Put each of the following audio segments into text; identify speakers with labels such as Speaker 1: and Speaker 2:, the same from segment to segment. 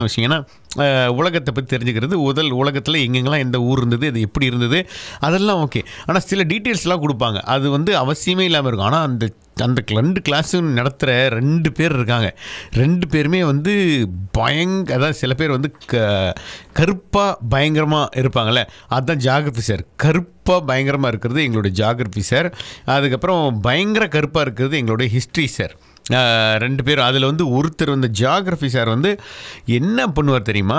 Speaker 1: விஷயம் ஏன்னா அஹ், உலகத்தை பற்றி தெரிஞ்சுக்கிறது முதல் உலகத்தில் எங்கெங்கெல்லாம் எந்த ஊர் இருந்தது அது எப்படி இருந்தது அதெல்லாம் ஓகே ஆனால் சில டீட்டெயில்ஸ்லாம் கொடுப்பாங்க அது வந்து அவசியமே இல்லாமல் இருக்கும் ஆனால் அந்த அந்த ரெண்டு கிளாஸும் நடத்துகிற ரெண்டு பேர் இருக்காங்க ரெண்டு பேருமே வந்து பயங்க அதாவது சில பேர் வந்து க கருப்பாக பயங்கரமாக இருப்பாங்கள்ல அதுதான் ஜாகிரபி சார் கருப்பாக பயங்கரமாக இருக்கிறது எங்களுடைய ஜாகிரபி சார் அதுக்கப்புறம் பயங்கர கருப்பாக இருக்கிறது எங்களுடைய ஹிஸ்ட்ரி சார் ஆஹ் ரெண்டு பேரும் அதில் வந்து ஒருத்தர் வந்து ஜியாகிரஃபி சார் வந்து என்ன பண்ணுவார் தெரியுமா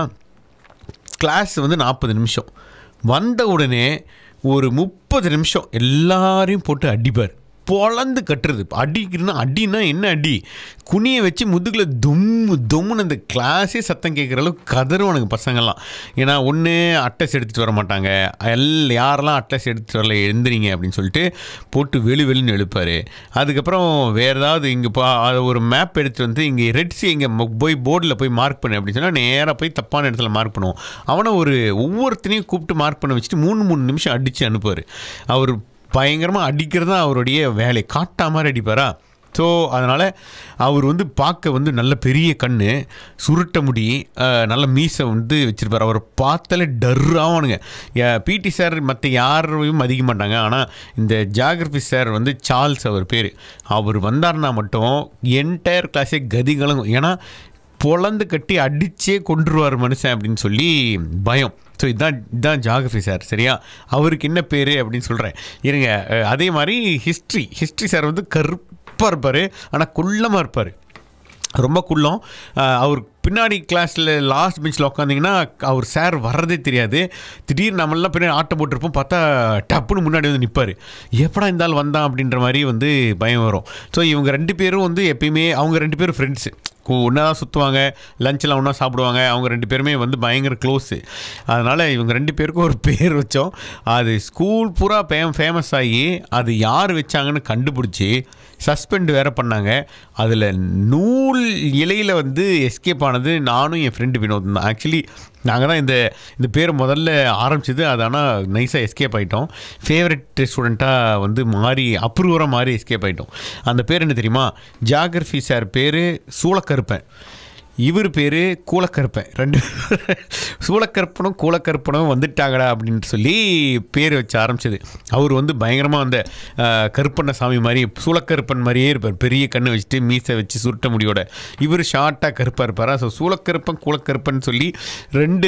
Speaker 1: கிளாஸ் வந்து நாற்பது நிமிஷம் வந்த உடனே ஒரு முப்பது நிமிஷம் எல்லாரையும் போட்டு அடிப்பார் பொழந்து கட்டுறது அடிக்கிறதுனா அடின்னா என்ன அடி குனியை வச்சு முதுகில் தும்மு தும்முன்னு அந்த கிளாஸே சத்தம் கேட்குற அளவுக்கு கதறுவானுங்க பசங்கள்லாம் ஏன்னா ஒன்று அட்டஸ் எடுத்துகிட்டு வர மாட்டாங்க எல் யாரெல்லாம் அட்டஸ் எடுத்துகிட்டு வரல எழுந்துறீங்க அப்படின்னு சொல்லிட்டு போட்டு வெளி வெளின்னு எழுப்பார் அதுக்கப்புறம் வேறு ஏதாவது இங்கே பா அது ஒரு மேப் எடுத்துகிட்டு வந்து இங்கே ரெட்ஸி இங்கே போய் போர்டில் போய் மார்க் பண்ணு அப்படின்னு சொன்னால் நேராக போய் தப்பான இடத்துல மார்க் பண்ணுவோம் அவனை ஒரு ஒவ்வொருத்தனையும் கூப்பிட்டு மார்க் பண்ண வச்சுட்டு மூணு மூணு நிமிஷம் அடித்து அனுப்புவார் அவர் பயங்கரமாக அடிக்கிறது தான் அவருடைய வேலை காட்டா மாதிரி அடிப்பாரா ஸோ அதனால் அவர் வந்து பார்க்க வந்து நல்ல பெரிய கண் சுருட்ட முடி அஹ், நல்ல மீசை வந்து வச்சுருப்பார் அவர் பார்த்தாலே டர்ராவானுங்க பிடி சார் மற்ற யாரையும் மதிக்க மாட்டாங்க ஆனால் இந்த ஜாகிரபி சார் வந்து சார்ல்ஸ் அவர் பேர் அவர் வந்தார்னா மட்டும் என்டையர் கிளாஸே கதிகளும் ஏன்னா பொழந்து கட்டி அடிச்சே கொண்டுருவார் மனுஷன் அப்படின்னு சொல்லி பயம் ஸோ இதுதான் இதுதான் ஜாகிரபி சார் சரியா அவருக்கு என்ன பேர் அப்படின்னு சொல்கிறேன் இருங்க அஹ், அதே மாதிரி ஹிஸ்ட்ரி ஹிஸ்ட்ரி சார் வந்து கருப்பாக இருப்பார் ஆனால் குள்ளமாக இருப்பார் ரொம்ப குள்ளம் அஹ், அவர் பின்னாடி கிளாஸில் லாஸ்ட் பெஞ்சில் உட்காந்திங்கன்னா அவர் சார் வர்றதே தெரியாது திடீர்னு நம்மளாம் பின்னாடி ஆட்டம் போட்டிருப்போம் பார்த்தா டப்புன்னு முன்னாடி வந்து நிற்பார் எப்படா இந்த ஆள் வந்தான் அப்படின்ற மாதிரி வந்து பயம் வரும் ஸோ இவங்க ரெண்டு பேரும் வந்து எப்பயுமே அவங்க ரெண்டு பேரும் ஃப்ரெண்ட்ஸு ஒன்றா தான் சுற்றுவாங்க லஞ்செலாம் ஒன்றா சாப்பிடுவாங்க அவங்க ரெண்டு பேருமே வந்து பயங்கர க்ளோஸு அதனால் இவங்க ரெண்டு பேருக்கும் ஒரு பேர் வச்சோம் அது ஸ்கூல் பூரா ஃபேம் ஃபேமஸ் ஆகி அது யார் வச்சாங்கன்னு கண்டுபிடிச்சி சஸ்பெண்ட் வேறு பண்ணாங்க அதில் நூல் இலையில் வந்து எஸ்கேப் ஆனது நானும் என் ஃப்ரெண்டு வினோத் தான் ஆக்சுவலி நாங்கள் தான் இந்த இந்த பேர் முதல்ல ஆரம்பிச்சது அது ஆனால் நைஸாக எஸ்கேப் ஆகிட்டோம் ஃபேவரட் ஸ்டூடெண்ட்டாக வந்து மாறி அப்ரூவராக மாறி எஸ்கேப் ஆகிட்டோம் அந்த பேர் என்ன தெரியுமா ஜாகிரஃபி சார் பேர் சூளக்கருப்பன் இவர் பேர் கூலக்கருப்பன் ரெண்டு சூளக்கருப்பனும் கூலக்கருப்பனும் வந்துட்டாங்கடா அப்படின்னு சொல்லி பேர் வச்சு ஆரம்பிச்சது அவர் வந்து பயங்கரமாக அந்த அஹ், கருப்பண்ண சாமி மாதிரி சூளக்கருப்பன் மாதிரியே இருப்பார் பெரிய கண்ணு வச்சுட்டு மீசை வச்சு சுருட்ட முடியோட இவர் ஷார்ட்டாக கருப்பாக இருப்பாரா ஸோ சூளக்கருப்பன் கூலக்கருப்பன் சொல்லி ரெண்டு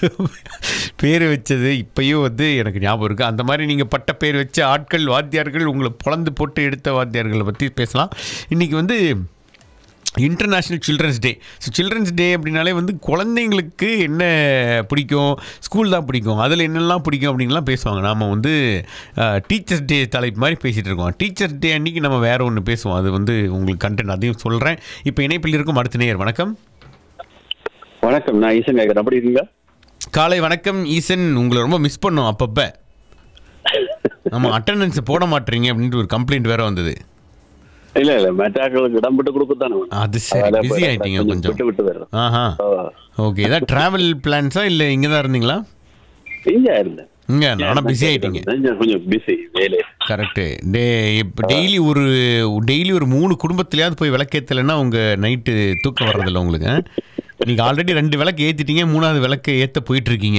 Speaker 1: பேர் வச்சது இப்பயும் வந்து எனக்கு ஞாபகம் இருக்குது அந்த மாதிரி நீங்கள் பட்ட பேர் வச்ச ஆட்கள் வாத்தியார்கள் உங்களை பொழந்து போட்டு எடுத்த வாத்தியார்களை பற்றி பேசலாம் இன்றைக்கி வந்து international children's day so children's day அப்படின்னாலே வந்து குழந்தைங்களுக்கு என்ன பிடிக்கும் ஸ்கூல் தான் பிடிக்கும் அதில் என்னெல்லாம் பிடிக்கும் அப்படின்லாம் பேசுவாங்க நாம் வந்து டீச்சர்ஸ் டே தலைப்பு மாதிரி பேசிகிட்டு இருக்கோம் டீச்சர்ஸ் டே அன்றைக்கி நம்ம வேறு ஒன்று பேசுவோம் அது வந்து உங்களுக்கு கண்டென்ட் அதையும் சொல்கிறேன் இப்போ இணைப்பில் இருக்கும் அடுத்த நேயர் வணக்கம்
Speaker 2: வணக்கம் நான் ஈசன் கேட்குறேன் அப்படி இருக்கீங்க
Speaker 1: காலை வணக்கம் ஈசன் உங்களை ரொம்ப மிஸ் பண்ணோம் அப்பப்போ ஆமாம் அட்டண்டன்ஸ் போட மாட்டீங்க அப்படின்ட்டு ஒரு கம்ப்ளைண்ட் வேறு வந்தது
Speaker 2: இல்ல இல்ல மெட்டாக்களுக்கு இடம் விட்டு கொடுக்கத்தானே வேணும்.
Speaker 1: அது சரி
Speaker 2: அதனால
Speaker 1: பிஸி
Speaker 2: இப்ப
Speaker 1: ஆயிட்டீங்க
Speaker 2: கொஞ்சம்
Speaker 1: கொஞ்சம்
Speaker 2: விட்டு விட்டு வர்றோம்
Speaker 1: ஆஹா
Speaker 2: ஓ,
Speaker 1: ஓகே ஏதாவது ட்ராவல் பிளான்ஸா இல்லை இங்கே தான் இருந்தீங்களா
Speaker 2: இங்க இருந்தேன்
Speaker 1: இங்கே ஆனால் பிஸி ஆயிட்டீங்க
Speaker 2: கொஞ்சம் கொஞ்சம் பிஸி வேலை
Speaker 1: கரெக்டு டே இப்போ டெய்லி ஒரு டெய்லி ஒரு மூணு குடும்பத்துலையாவது போய் விளக்கேற்றலைன்னா உங்கள் நைட்டு தூக்கம் வர்றதில்ல உங்களுக்கு நீங்கள் ஆல்ரெடி ரெண்டு விளக்கு ஏற்றிட்டீங்க மூணாவது விளக்கு ஏற்ற போயிட்டுருக்கீங்க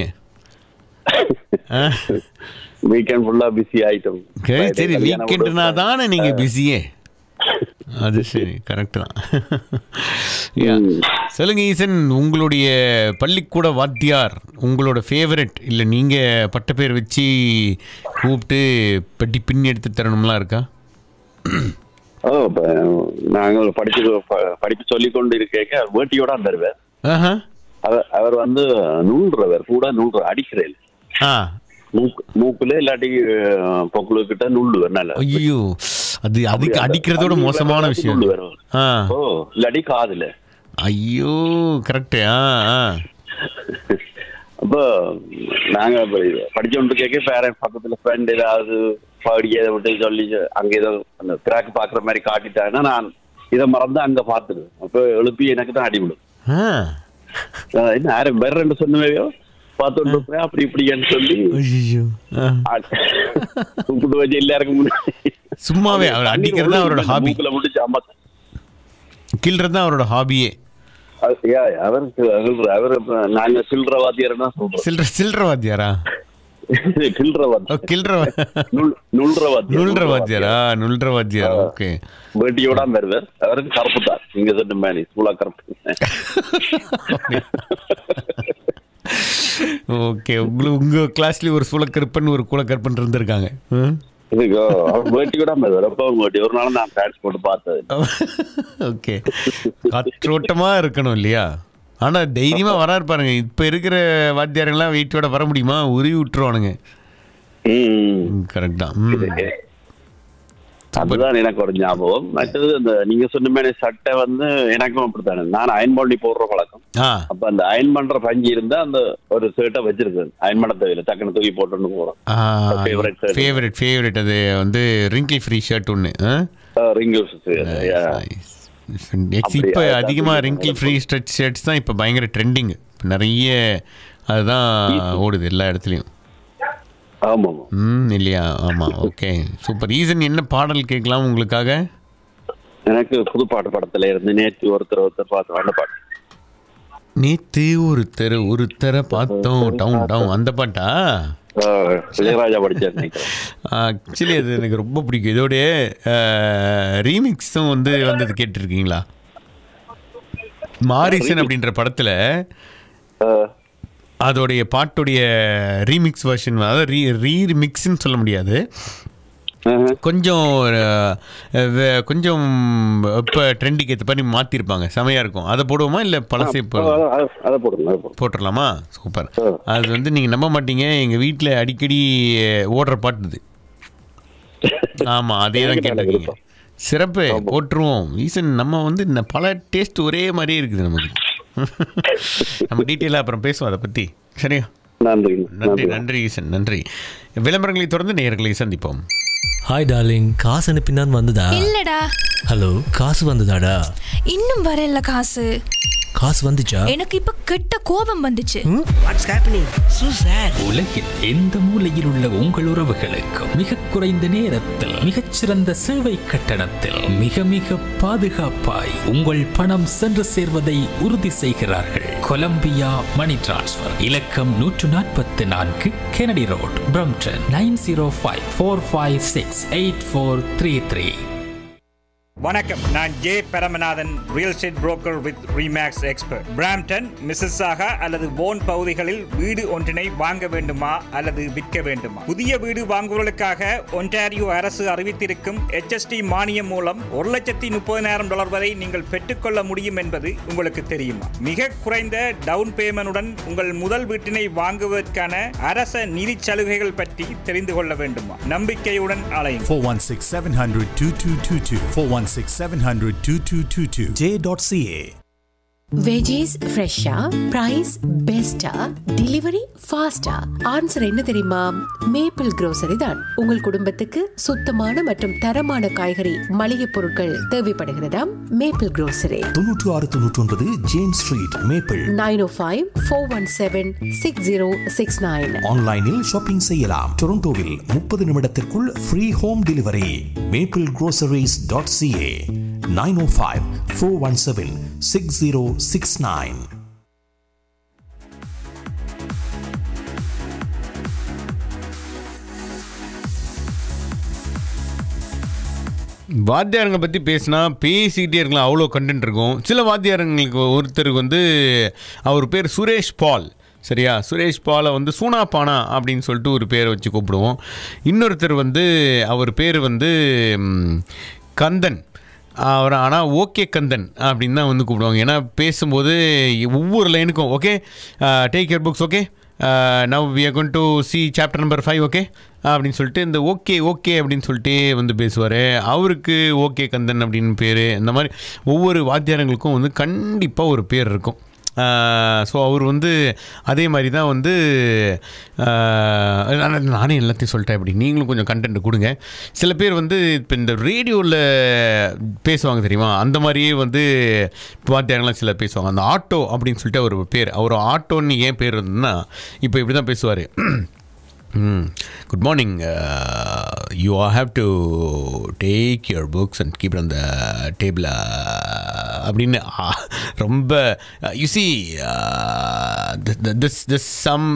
Speaker 2: வீக்கெண்ட் ஃபுல்லா பிஸி ஆயிட்டோம்
Speaker 1: சரி சரி
Speaker 2: கல்யாணம்
Speaker 1: வீக்கெண்டுனா
Speaker 2: கூட-
Speaker 1: தானே நீங்கள் பிஸியே அது சரி கரெக்டு தான் Yeah. சொல்லுங்க ஈசன் உங்களுடைய பள்ளிக்கூட வாத்தியார் உங்களோட ஃபேவரட் இல்லை நீங்கள் பட்ட பேர் வச்சு கூப்பிட்டு பெட்டி பின் எடுத்து தரணும்லாம் இருக்கா
Speaker 2: ஓ இப்ப நாங்கள் படிச்சு ப- படிப்பு சொல்லி கொண்டு இருக்க வேட்டியோட தருவார்
Speaker 1: ஆஹா
Speaker 2: அவர் அவர் வந்து நூல்றவர் கூட நூல்ற அடிக்கிறேன்
Speaker 1: ஆ
Speaker 2: மூக்கு மூக்குல இல்லாட்டி அஹ், பொக்குளு கிட்ட நுள்ளுவர் நல்ல
Speaker 1: ஐயோ அது அதுக்கு அடிக்கிறதோட மோசமான விஷயம்
Speaker 2: நுள்ளுவர்
Speaker 1: ஆ
Speaker 2: ஓ இல்லாட்டி காதுல
Speaker 1: ஐயோ கரெக்டு ஆ ஆ
Speaker 2: அப்போ நாங்க இப்ப படிச்சோண்டு கேட்க பேரண்ட் பக்கத்துல ஃப்ரெண்ட் ஏதாவது பாடி எதை விட்டு சொல்லி அங்க ஏதோ அந்த கிராக் பாக்குற மாதிரி காட்டிட்டாங்கன்னா நான் இதை மறந்து அங்க பாத்துடுவேன் அப்போ எழுப்பி எனக்கு தான் அடிவிடும்
Speaker 1: ஆ
Speaker 2: அஹ் என்ன யாரும் வேற ரெண்டு சொன்னவையோ பார்த்துட்டு இருப்பேன் அப்படி இப்படின்னு சொல்லி
Speaker 1: ஐயோ ஆ
Speaker 2: கூப்பிட்டு வச்சு எல்லாருக்கும் முன்னாடி
Speaker 1: சும்மாவே அவர் அடிக்கிறது தான் அவரோட ஹாபி
Speaker 2: மூக்குல முடிச்சு அம்மா
Speaker 1: கில்றது தான் அவரோட ஹாபியே
Speaker 2: அது- யா, அவர் சில்ற அவர் இப்ப நாங்க சில்ற வாத்தியார்னா சொல்றோம்
Speaker 1: சில்ற சில்ற வாத்தியாரா
Speaker 2: சில்ற
Speaker 1: ஓ
Speaker 2: வாத்தியார்
Speaker 1: கில்ற
Speaker 2: நுள்- நுள்ற வாத்தியார்
Speaker 1: நுல்ற வாத்தியாரா நுல்ற வாத்தியார் ஓகே
Speaker 2: வேட்டியோட வருவார் அவருக்கு கருப்பு தான் நீங்க சொன்ன மாதிரி சூழா கருப்பு
Speaker 1: ஓகே உங்களுக்கு உங்க கிளாஸ்லயும் ஒரு சூளக்கருப்பன் ஒரு கூலக்கருப்பன் இருந்திருக்காங்க ம்?
Speaker 2: இதுக்கு அவர் வேட்டியோட வருவார் அப்ப வேட்டி ஒரு நாள் நான் பேட்ச் போட்டு பார்த்தது
Speaker 1: ஓகே காற்றோட்டமா இருக்கணும் இல்லையா ஆனா தைரியமா வராரு பாருங்க இப்ப இருக்கிற வாத்தியாரெல்லாம் வீட்டோட வர முடியுமா உருவி விட்டுருவானுங்க
Speaker 2: ம்
Speaker 1: கரெக்ட் தான் ம்.
Speaker 2: அதுதான் எனக்கு ஒரு ஞாபகம் மற்றது அந்த நீங்க சொன்ன மாதிரி சட்டை வந்து எனக்கும் அப்படித்தானே நான் அயன் பண்ணி போடுற பழக்கம்
Speaker 1: ஆ
Speaker 2: அப்ப அந்த அயன் பண்ற பஞ்சு இருந்தா அந்த ஒரு ஷர்ட்டை வச்சிருக்கேன் அயன் பண்ண தேவையில்லை டக்குன்னு தூக்கி போட்டுன்னு போறோம் Favorite shirt.
Speaker 1: ஃபேவரட் ஃபேவரட் அது வந்து ரிங்கிள் ஃப்ரீ ஷர்ட் ஒன்று
Speaker 2: ரிங்கிள்ஸ்
Speaker 1: இப்போ
Speaker 2: அது
Speaker 1: அதிகமாக
Speaker 2: அது
Speaker 1: ரிங்கிள் ஃப்ரீ ஸ்ட்ரெச் ஷர்ட்ஸ் தான் இப்போ பயங்கர ட்ரெண்டிங் இப்போ நிறைய அதுதான் ஓடுது எல்லா இடத்துலையும்
Speaker 2: ஆமா ஆமா
Speaker 1: ம் இல்லையா ஆமாம் ஓகே சூப்பர் ரீசன் என்ன பாடல் கேட்கலாம் உங்களுக்காக
Speaker 2: எனக்கு புது பாட்டு படத்துல இருந்து நேற்று ஒருத்தர் ஒருத்தர் பார்த்தோம் அந்த பாட்டு
Speaker 1: நேத்து ஒருத்தர் ஒருத்தரை பார்த்தோம் டவுன் டவுன் அந்த பாட்டா
Speaker 2: ஆஹ் இளையராஜா படிச்சார் நினைக்கிறேன்
Speaker 1: ஆக்சுவலி அது எனக்கு ரொம்ப பிடிக்கும் இதோடைய ரீமிக்ஸும் வந்து வந்தது கேட்டிருக்கீங்களா மாரிசன் அப்படின்ற படத்தில்
Speaker 2: ஆஹ்
Speaker 1: அதோடைய பாட்டுடைய ரீமிக்ஸ் வெர்ஷன் அதாவது ரீ ரீமிக்ஸ்ன்னு சொல்ல முடியாது
Speaker 2: ஆஹ்
Speaker 1: கொஞ்சம் அஹ், வே- கொஞ்சம் இப்போ ட்ரெண்டுக்கு ஏற்ற மாதிரி மாற்றிருப்பாங்க செமையாக இருக்கும் அதை போடுவோமா இல்லை பழசை போ
Speaker 2: அத- அத- அதை போடுங்க அதை போடுங்க
Speaker 1: போட்டுடலாமா சூப்பர்
Speaker 2: ஆ.
Speaker 1: அது வந்து நீங்கள் நம்ப மாட்டீங்க எங்கள் வீட்டில் அடிக்கடி ஓடுற பாட்டு இது ஆமாம் அதே தான்
Speaker 2: எனக்கு நல்ல
Speaker 1: கேட்டிருக்கீங்க
Speaker 2: விருப்பம்.
Speaker 1: சிறப்பு போட்டுருவோம் ஈசன் நம்ம வந்து இந்த பல டேஸ்ட் ஒரே மாதிரியே இருக்குது நமக்கு நம்ம டீட்டெயிலாக அப்புறம் பேசுவோம் அதை பற்றி சரியா
Speaker 2: நன்றி
Speaker 1: நன்றி
Speaker 2: நன்றி
Speaker 1: நன்றி ஈசன் நன்றி விளம்பரங்களை தொடர்ந்து நேயர்களை சந்திப்போம்
Speaker 3: ஹாய் டார்லிங் காசு அனுப்பினான் வந்ததா
Speaker 4: இல்லடா
Speaker 3: ஹலோ காசு வந்ததாடா
Speaker 4: இன்னும் வரல காசு
Speaker 3: காசு வந்துச்சா
Speaker 4: எனக்கு இப்ப கெட்ட கோபம் வந்துச்சு
Speaker 5: வாட்ஸ் ஹேப்பனிங் சூ சார்
Speaker 6: உலகில் எந்த மூலையில் உள்ள உங்கள் உறவுகளுக்கும் மிக குறைந்த நேரத்தில் மிகச்சிறந்த சேவை கட்டணத்தில் மிக மிக பாதுகாப்பாய் உங்கள் பணம் சென்று சேர்வதை உறுதி செய்கிறார்கள் கொலம்பியா மணி டிரான்ஸ்ஃபர் இலக்கம் நூற்று நாற்பத்தி நான்கு Kennedy road Brampton nine zero five four five six eight four three three
Speaker 7: வணக்கம் நான் J Paramanathan real estate broker with Remax expert Brampton Mississauga அல்லது போன் பகுதிகளில் வீடு ஒன்றினை வாங்க வேண்டுமா அல்லது விற்க வேண்டுமா புதிய வீடு வாங்குவதற்காக ஒன்டாரியோ அரசு அறிவித்திருக்கும் HST மானியம் மூலம் ஒரு லட்சத்தி முப்பதினாயிரம் டாலர் வரை நீங்கள் பெற்றுக்கொள்ள முடியும் என்பது உங்களுக்கு தெரியுமா மிக குறைந்த டவுன் பேமெண்டுடன் உங்கள் முதல் வீட்டினை வாங்குவதற்கான அரச நிதி சலுகைகள் பற்றி தெரிந்து கொள்ள வேண்டுமா நம்பிக்கையுடன் அலையும்
Speaker 8: 416 700 2222. 416 700 2222. J.ca.
Speaker 9: வெஜிஸ் ஃப்ரெஷ்ஷா பிரைஸ் பெஸ்டா டெலிவரி ஃபாஸ்டா ஆன்சர் என்ன தெரியுமா மேப்பிள் grocery தான் உங்கள் குடும்பத்துக்கு சுத்தமான மற்றும் தரமான காய்கறி மளிகை பொருட்கள் தேவைப்படுகிறதாம் மேப்பிள் grocery
Speaker 8: தொண்ணூற்று ஆறு தொண்ணூற்றி ஒன்பது James street Maple
Speaker 9: nine O five four one seven six zero six nine
Speaker 8: ஆன்லைனில் ஷாப்பிங் செய்யலாம் டொரண்டோவில் முப்பது நிமிடத்திற்குள் free home delivery Maple groceries dot CA nine O five four one seven six zero six nine
Speaker 1: வாத்தியாரங்களை பற்றி பேசினா பேசிக்கிட்டே இருக்கலாம் அவ்வளோ கண்டென்ட் இருக்கும் சில வாத்தியாரங்களுக்கு ஒருத்தருக்கு வந்து அவர் பேர் சுரேஷ் பால் சரியா சுரேஷ் பாலை வந்து சூனா பானா அப்படின்னு சொல்லிட்டு ஒரு பேரை வச்சு கூப்பிடுவோம் இன்னொருத்தர் வந்து அவர் பேர் வந்து ம், கந்தன் அவர் ஆனால் ஓகே கந்தன் அப்படின்னு தான் வந்து கூப்பிடுவாங்க ஏன்னா பேசும்போது ஒவ்வொரு லைனுக்கும் okay take your books okay now we are going to see chapter number five okay அப்படின்னு சொல்லிட்டு இந்த ஓகே ஓகே அப்படின்னு சொல்லிட்டே வந்து பேசுவார் அவருக்கு ஓகே கந்தன் அப்படின்னு பேர் இந்த மாதிரி ஒவ்வொரு வாத்தியாரங்களுக்கும் வந்து கண்டிப்பாக ஒரு பேர் இருக்கும் ஸோ அவர் வந்து அதே மாதிரி தான் வந்து ஆஹ், ஆனா நானே எல்லாத்தையும் சொல்லிட்டேன் இப்படி நீங்களும் கொஞ்சம் கண்டென்ட் கொடுங்க சில பேர் வந்து இப்போ இந்த ரேடியோவில் பேசுவாங்க தெரியுமா அந்த மாதிரியே வந்து வாத்தியாரங்களாம் சில பேசுவாங்க அந்த ஆட்டோ அப்படின்னு சொல்லிட்டு அவர் பேர் அவர் ஆட்டோன்னு ஏன் பேர் இருந்ததுன்னா இப்போ இப்படி தான் பேசுவார் Mm. Good morning. Uh, you all have to take your books and keep it on the table. Uh, அப்படின்னு uh, ரொம்ப you see this this some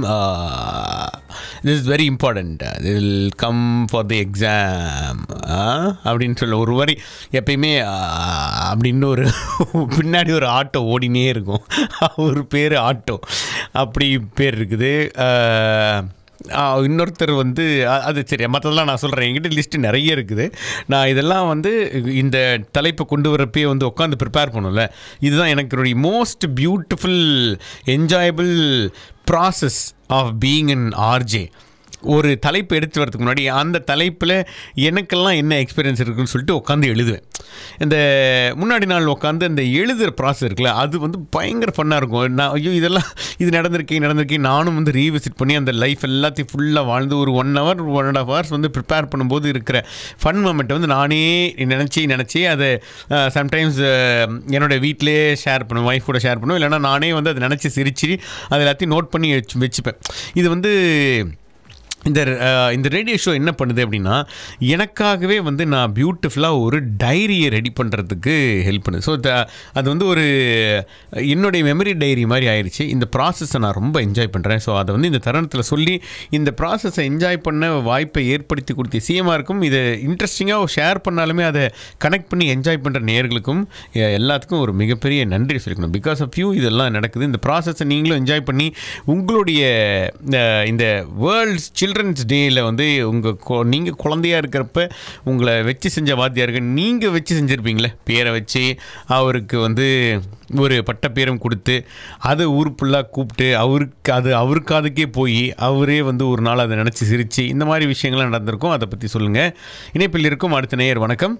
Speaker 1: this is very important will come for the exam அப்படின்னு சொல்ல ஒரு வரி எப்பயுமே uh, அப்படின்னு ஒரு பின்னாடி ஒரு ஆட்டோ ஓடினே இருக்கும் அவர் பேர் ஆட்டோ அப்படி பேர் இருக்குது Uh, ஆ, இன்னொருத்தர் வந்து அ- அது சரி மற்றதெல்லாம் நான் சொல்கிறேன் என்கிட்ட லிஸ்ட்டு நிறைய இருக்குது நான் இதெல்லாம் வந்து இந்த தலைப்பை கொண்டு வரப்பே வந்து உட்காந்து ப்ரிப்பேர் பண்ணும்ல இதுதான் எனக்கு most beautiful enjoyable process of being in RJ ஒரு தலைப்பு எடுத்து வரதுக்கு முன்னாடி அந்த தலைப்பில் எனக்கெல்லாம் என்ன எக்ஸ்பீரியன்ஸ் இருக்குன்னு சொல்லிட்டு உட்காந்து எழுதுவேன் இந்த முன்னாடி நாள் உட்காந்து அந்த எழுதுகிற ப்ராசஸ் இருக்குல்ல அது வந்து பயங்கர ஃபன்னாக இருக்கும் நான் ஐயோ இதெல்லாம் இது நடந்திருக்கேன் நடந்திருக்கேன் நானும் வந்து ரீவிசிட் பண்ணி அந்த லைஃப் எல்லாத்தையும் ஃபுல்லாக வாழ்ந்து ஒரு one hour one and half hours வந்து ப்ரிப்பேர் பண்ணும்போது இருக்கிற ஃபன் மூமெண்ட்டை வந்து நானே நினச்சி நினச்சி அதை சம்டைம்ஸ் என்னோட வீட்டிலே ஷேர் பண்ணுவேன் ஒய்ஃப் கூட ஷேர் பண்ணுவேன் இல்லைனா நானே வந்து அதை நினச்சி சிரிச்சு அதை எல்லாத்தையும் நோட் பண்ணி வச்சு வச்சுப்பேன் இது வந்து இந்த அஹ், இந்த ரேடியோ ஷோ என்ன பண்ணுது அப்படின்னா எனக்காகவே வந்து நான் பியூட்டிஃபுல்லாக ஒரு டைரியை ரெடி பண்ணுறதுக்கு ஹெல்ப் பண்ணுது ஸோ அது வந்து ஒரு என்னுடைய மெமரி டைரி மாதிரி ஆயிடுச்சு இந்த ப்ராசஸை நான் ரொம்ப என்ஜாய் பண்ணுறேன் ஸோ அதை வந்து இந்த தருணத்தில் சொல்லி இந்த ப்ராசஸை என்ஜாய் பண்ண வாய்ப்பை ஏற்படுத்தி கொடுத்த சிஎமாக இருக்கும் இதை இன்ட்ரெஸ்டிங்காக ஷேர் பண்ணாலுமே அதை கனெக்ட் பண்ணி என்ஜாய் பண்ணுற நேயர்களுக்கும் எ- எல்லாத்துக்கும் ஒரு மிகப்பெரிய நன்றி சொல்லிக்கணும் பிகாஸ் ஆஃப் யூ இதெல்லாம் நடக்குது இந்த ப்ராசஸை நீங்களும் என்ஜாய் பண்ணி உங்களுடைய அஹ், இந்த வேர்ல்ட்ஸ் சில்ட்ரன்ஸ் டேயில் வந்து உங்கள் நீங்கள் குழந்தையா இருக்கிறப்ப உங்களை வச்சு செஞ்ச வாத்தியாருக்கு நீங்கள் வச்சு செஞ்சுருப்பீங்களே பேரை வச்சு அவருக்கு வந்து ஒரு பட்ட பேரும் கொடுத்து அதை ஊர் ஃபுல்லாக கூப்பிட்டு அவருக்கு அது அவருக்கு அதுக்கே போய் அவரே வந்து ஒரு நாள் அதை நினச்சி சிரித்து இந்த மாதிரி விஷயங்கள்லாம் நடந்திருக்கும் அதை பற்றி சொல்லுங்கள் இணைப்பில் இருக்கும் அடுத்த நேயர் வணக்கம்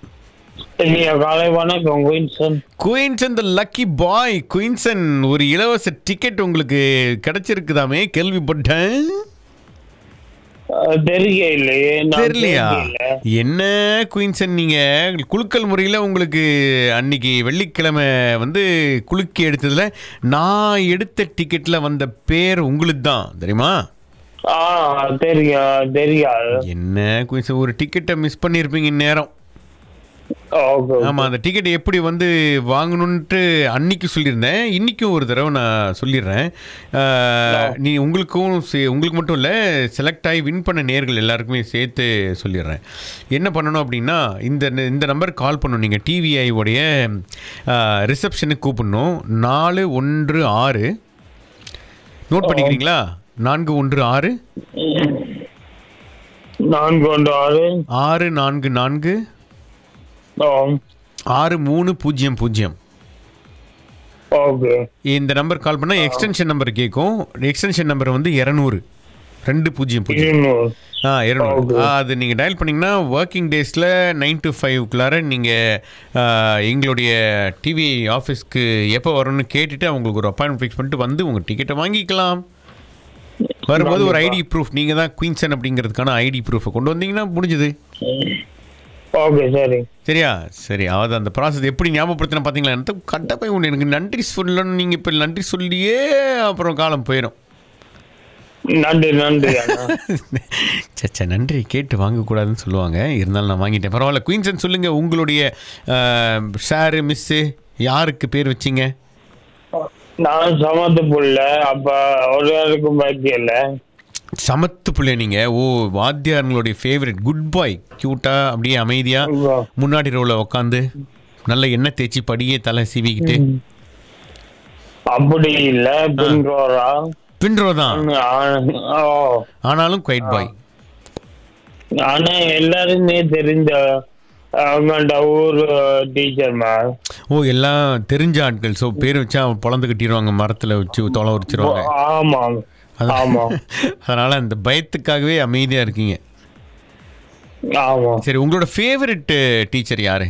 Speaker 10: காலை வணக்கம் குயின்சன்
Speaker 1: குயின்சன் த லக்கி பாய் குயின்சன் ஒரு இலவச டிக்கெட் உங்களுக்கு கிடைச்சிருக்குதாமே கேள்விப்பட்டேன்
Speaker 10: தெரியலையே நான்
Speaker 1: தெரியலையா
Speaker 10: தெரியல.
Speaker 1: என்ன குயின்சன் நீங்க குலுக்கல் முறையில் உங்களுக்கு அன்னைக்கு வெள்ளிக்கிழமை வந்து குலுக்கி எடுத்ததுல நான் எடுத்த டிக்கெட்ல வந்த பேர் உங்களுக்கு தான் தெரியுமா
Speaker 10: ஆ தெரியும் தெரியாது
Speaker 1: என்ன குயின்சன் ஒரு டிக்கெட்டை மிஸ் பண்ணியிருப்பீங்க இந்நேரம்
Speaker 10: ஓகே
Speaker 1: ஆமா அந்த டிக்கெட் எப்படி வந்து வாங்கணுன்ட்டு அன்னைக்கு சொல்லியிருந்தேன் இன்னைக்கும் ஒரு தடவை நான் சொல்லிடுறேன் அஹ், நீ உங்களுக்கும் சே- உங்களுக்கு மட்டும் இல்லை செலக்ட் ஆகி வின் பண்ண நேர்கள் எல்லாருக்குமே சேர்த்து சொல்லிடுறேன் என்ன பண்ணணும் அப்படின்னா இந்த இந்த நம்பருக்கு கால் பண்ணணும் நீங்கள் டிவிஐ உடைய ரிசப்ஷனுக்கு கூப்பிடணும் நாலு ஒன்று ஆறு நோட் பண்ணிக்கிறீங்களா நான்கு ஒன்று ஆறு
Speaker 10: நான்கு ஒன்று ஆறு
Speaker 1: ஆறு நான்கு நான்கு
Speaker 10: ஆம்
Speaker 1: ஆறு மூணு பூஜ்ஜியம் பூஜ்ஜியம்
Speaker 10: ஓகே
Speaker 1: இந்த நம்பர் கால் பண்ணால் எக்ஸ்டென்ஷன் நம்பர் கேட்கும் எக்ஸ்டென்ஷன் நம்பர் வந்து இரநூறு ரெண்டு பூஜ்ஜியம் பூஜ்ஜியம்
Speaker 10: இருநூறு
Speaker 1: ஆ இரநூறு ஆ, அது நீங்கள் டயல் பண்ணிங்கன்னா ஒர்க்கிங் டேஸில் நைன் டு ஃபைவ்க்குள்ளார நீங்கள் எங்களுடைய டிவி ஆஃபீஸ்க்கு எப்போ வரணும்னு கேட்டுட்டு அவங்களுக்கு ஒரு அப்பாயின்மெண்ட் ஃபிக்ஸ் பண்ணிட்டு வந்து உங்கள் டிக்கெட்டை வாங்கிக்கலாம் வரும்போது ஒரு ஐடி ப்ரூஃப் நீங்கள் தான் குயின்சன் அப்படிங்கிறதுக்கான ஐடி ப்ரூஃபை கொண்டு வந்தீங்கன்னா முடிஞ்சுது
Speaker 10: ஓகே சரி
Speaker 1: சரியா சரி அதாவது அந்த ப்ராசஸ் எப்படி ஞாபகப்படுத்தின பார்த்தீங்களா எனக்கு கட்டப்பை ஒன்று எனக்கு நன்றி சொல்லணும்னு நீங்கள் இப்போ நன்றி சொல்லியே அப்புறம் காலம் போயிடும்
Speaker 10: நன்றி நன்றி அண்ணா
Speaker 1: சச்சா நன்றி கேட்டு வாங்கக்கூடாதுன்னு சொல்லுவாங்க இருந்தாலும் நான் வாங்கிட்டேன் பரவாயில்ல குயின்சன் சொல்லுங்கள் உங்களுடைய சாரு மிஸ்ஸு யாருக்கு பேர் வச்சிங்க
Speaker 10: நான் சமத்து புள்ள அப்ப ஒரு யாருக்கும் பாக்கியல்ல
Speaker 1: சமத்து பிள்ளை நீங்கள் ஓ வாத்தியாருங்களுடைய ஃபேவரட் குட் பாய் க்யூட்டாக அப்படியே அமைதியாக முன்னாடி ரோவில் உட்காந்து நல்ல எண்ணெய் தேய்ச்சி படியே தலை சீவிக்கிட்டு
Speaker 10: அப்படி இல்ல பின்ரோரா
Speaker 1: பின்றோ தான்
Speaker 10: ஓ
Speaker 1: ஆனாலும் குவைட் பாய்
Speaker 10: ஆனா எல்லாருமே தெரிஞ்ச அவங்கள்ட்ட ஊர் டீச்சர் மேம்
Speaker 1: ஓ எல்லாம் தெரிஞ்ச ஆட்கள் ஸோ பேர் வச்சா பொழந்து கட்டிடுவாங்க மரத்தில் வச்சு தொலை உரிச்சிருவாங்க
Speaker 10: ஆமாம் ஆமா
Speaker 1: அதனால் அந்த பயத்துக்காகவே அமைதியாக இருக்கீங்க
Speaker 10: ஆமா
Speaker 1: சரி உங்களோட ஃபேவரட் டீச்சர் யாரு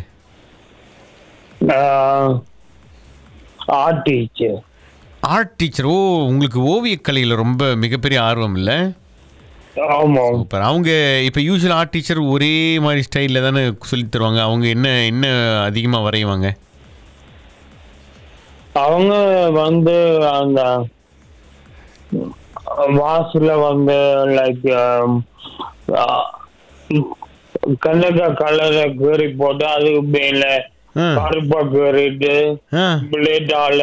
Speaker 10: art teacher
Speaker 1: art teacher oh உங்களுக்கு ஓவியக்கலையில் ரொம்ப மிகப்பெரிய ஆர்வம் இல்லை
Speaker 10: ஆமா
Speaker 1: சூப்பர் அவங்க இப்போ யூஸ்வல் ஆர்ட் டீச்சர் ஒரே மாதிரி ஸ்டைலில் தானே சொல்லி தருவாங்க அவங்க என்ன என்ன அதிகமாக வரைவாங்க
Speaker 10: அவங்க வந்து அந்த வாசல்ல வந்து லைக் கண்ணக கலரை கீறி போட்டு அதுக்கு மேல
Speaker 1: ஆ.
Speaker 10: கருப்பா கீறிட்டு
Speaker 1: ஆ
Speaker 10: பிளேட்டால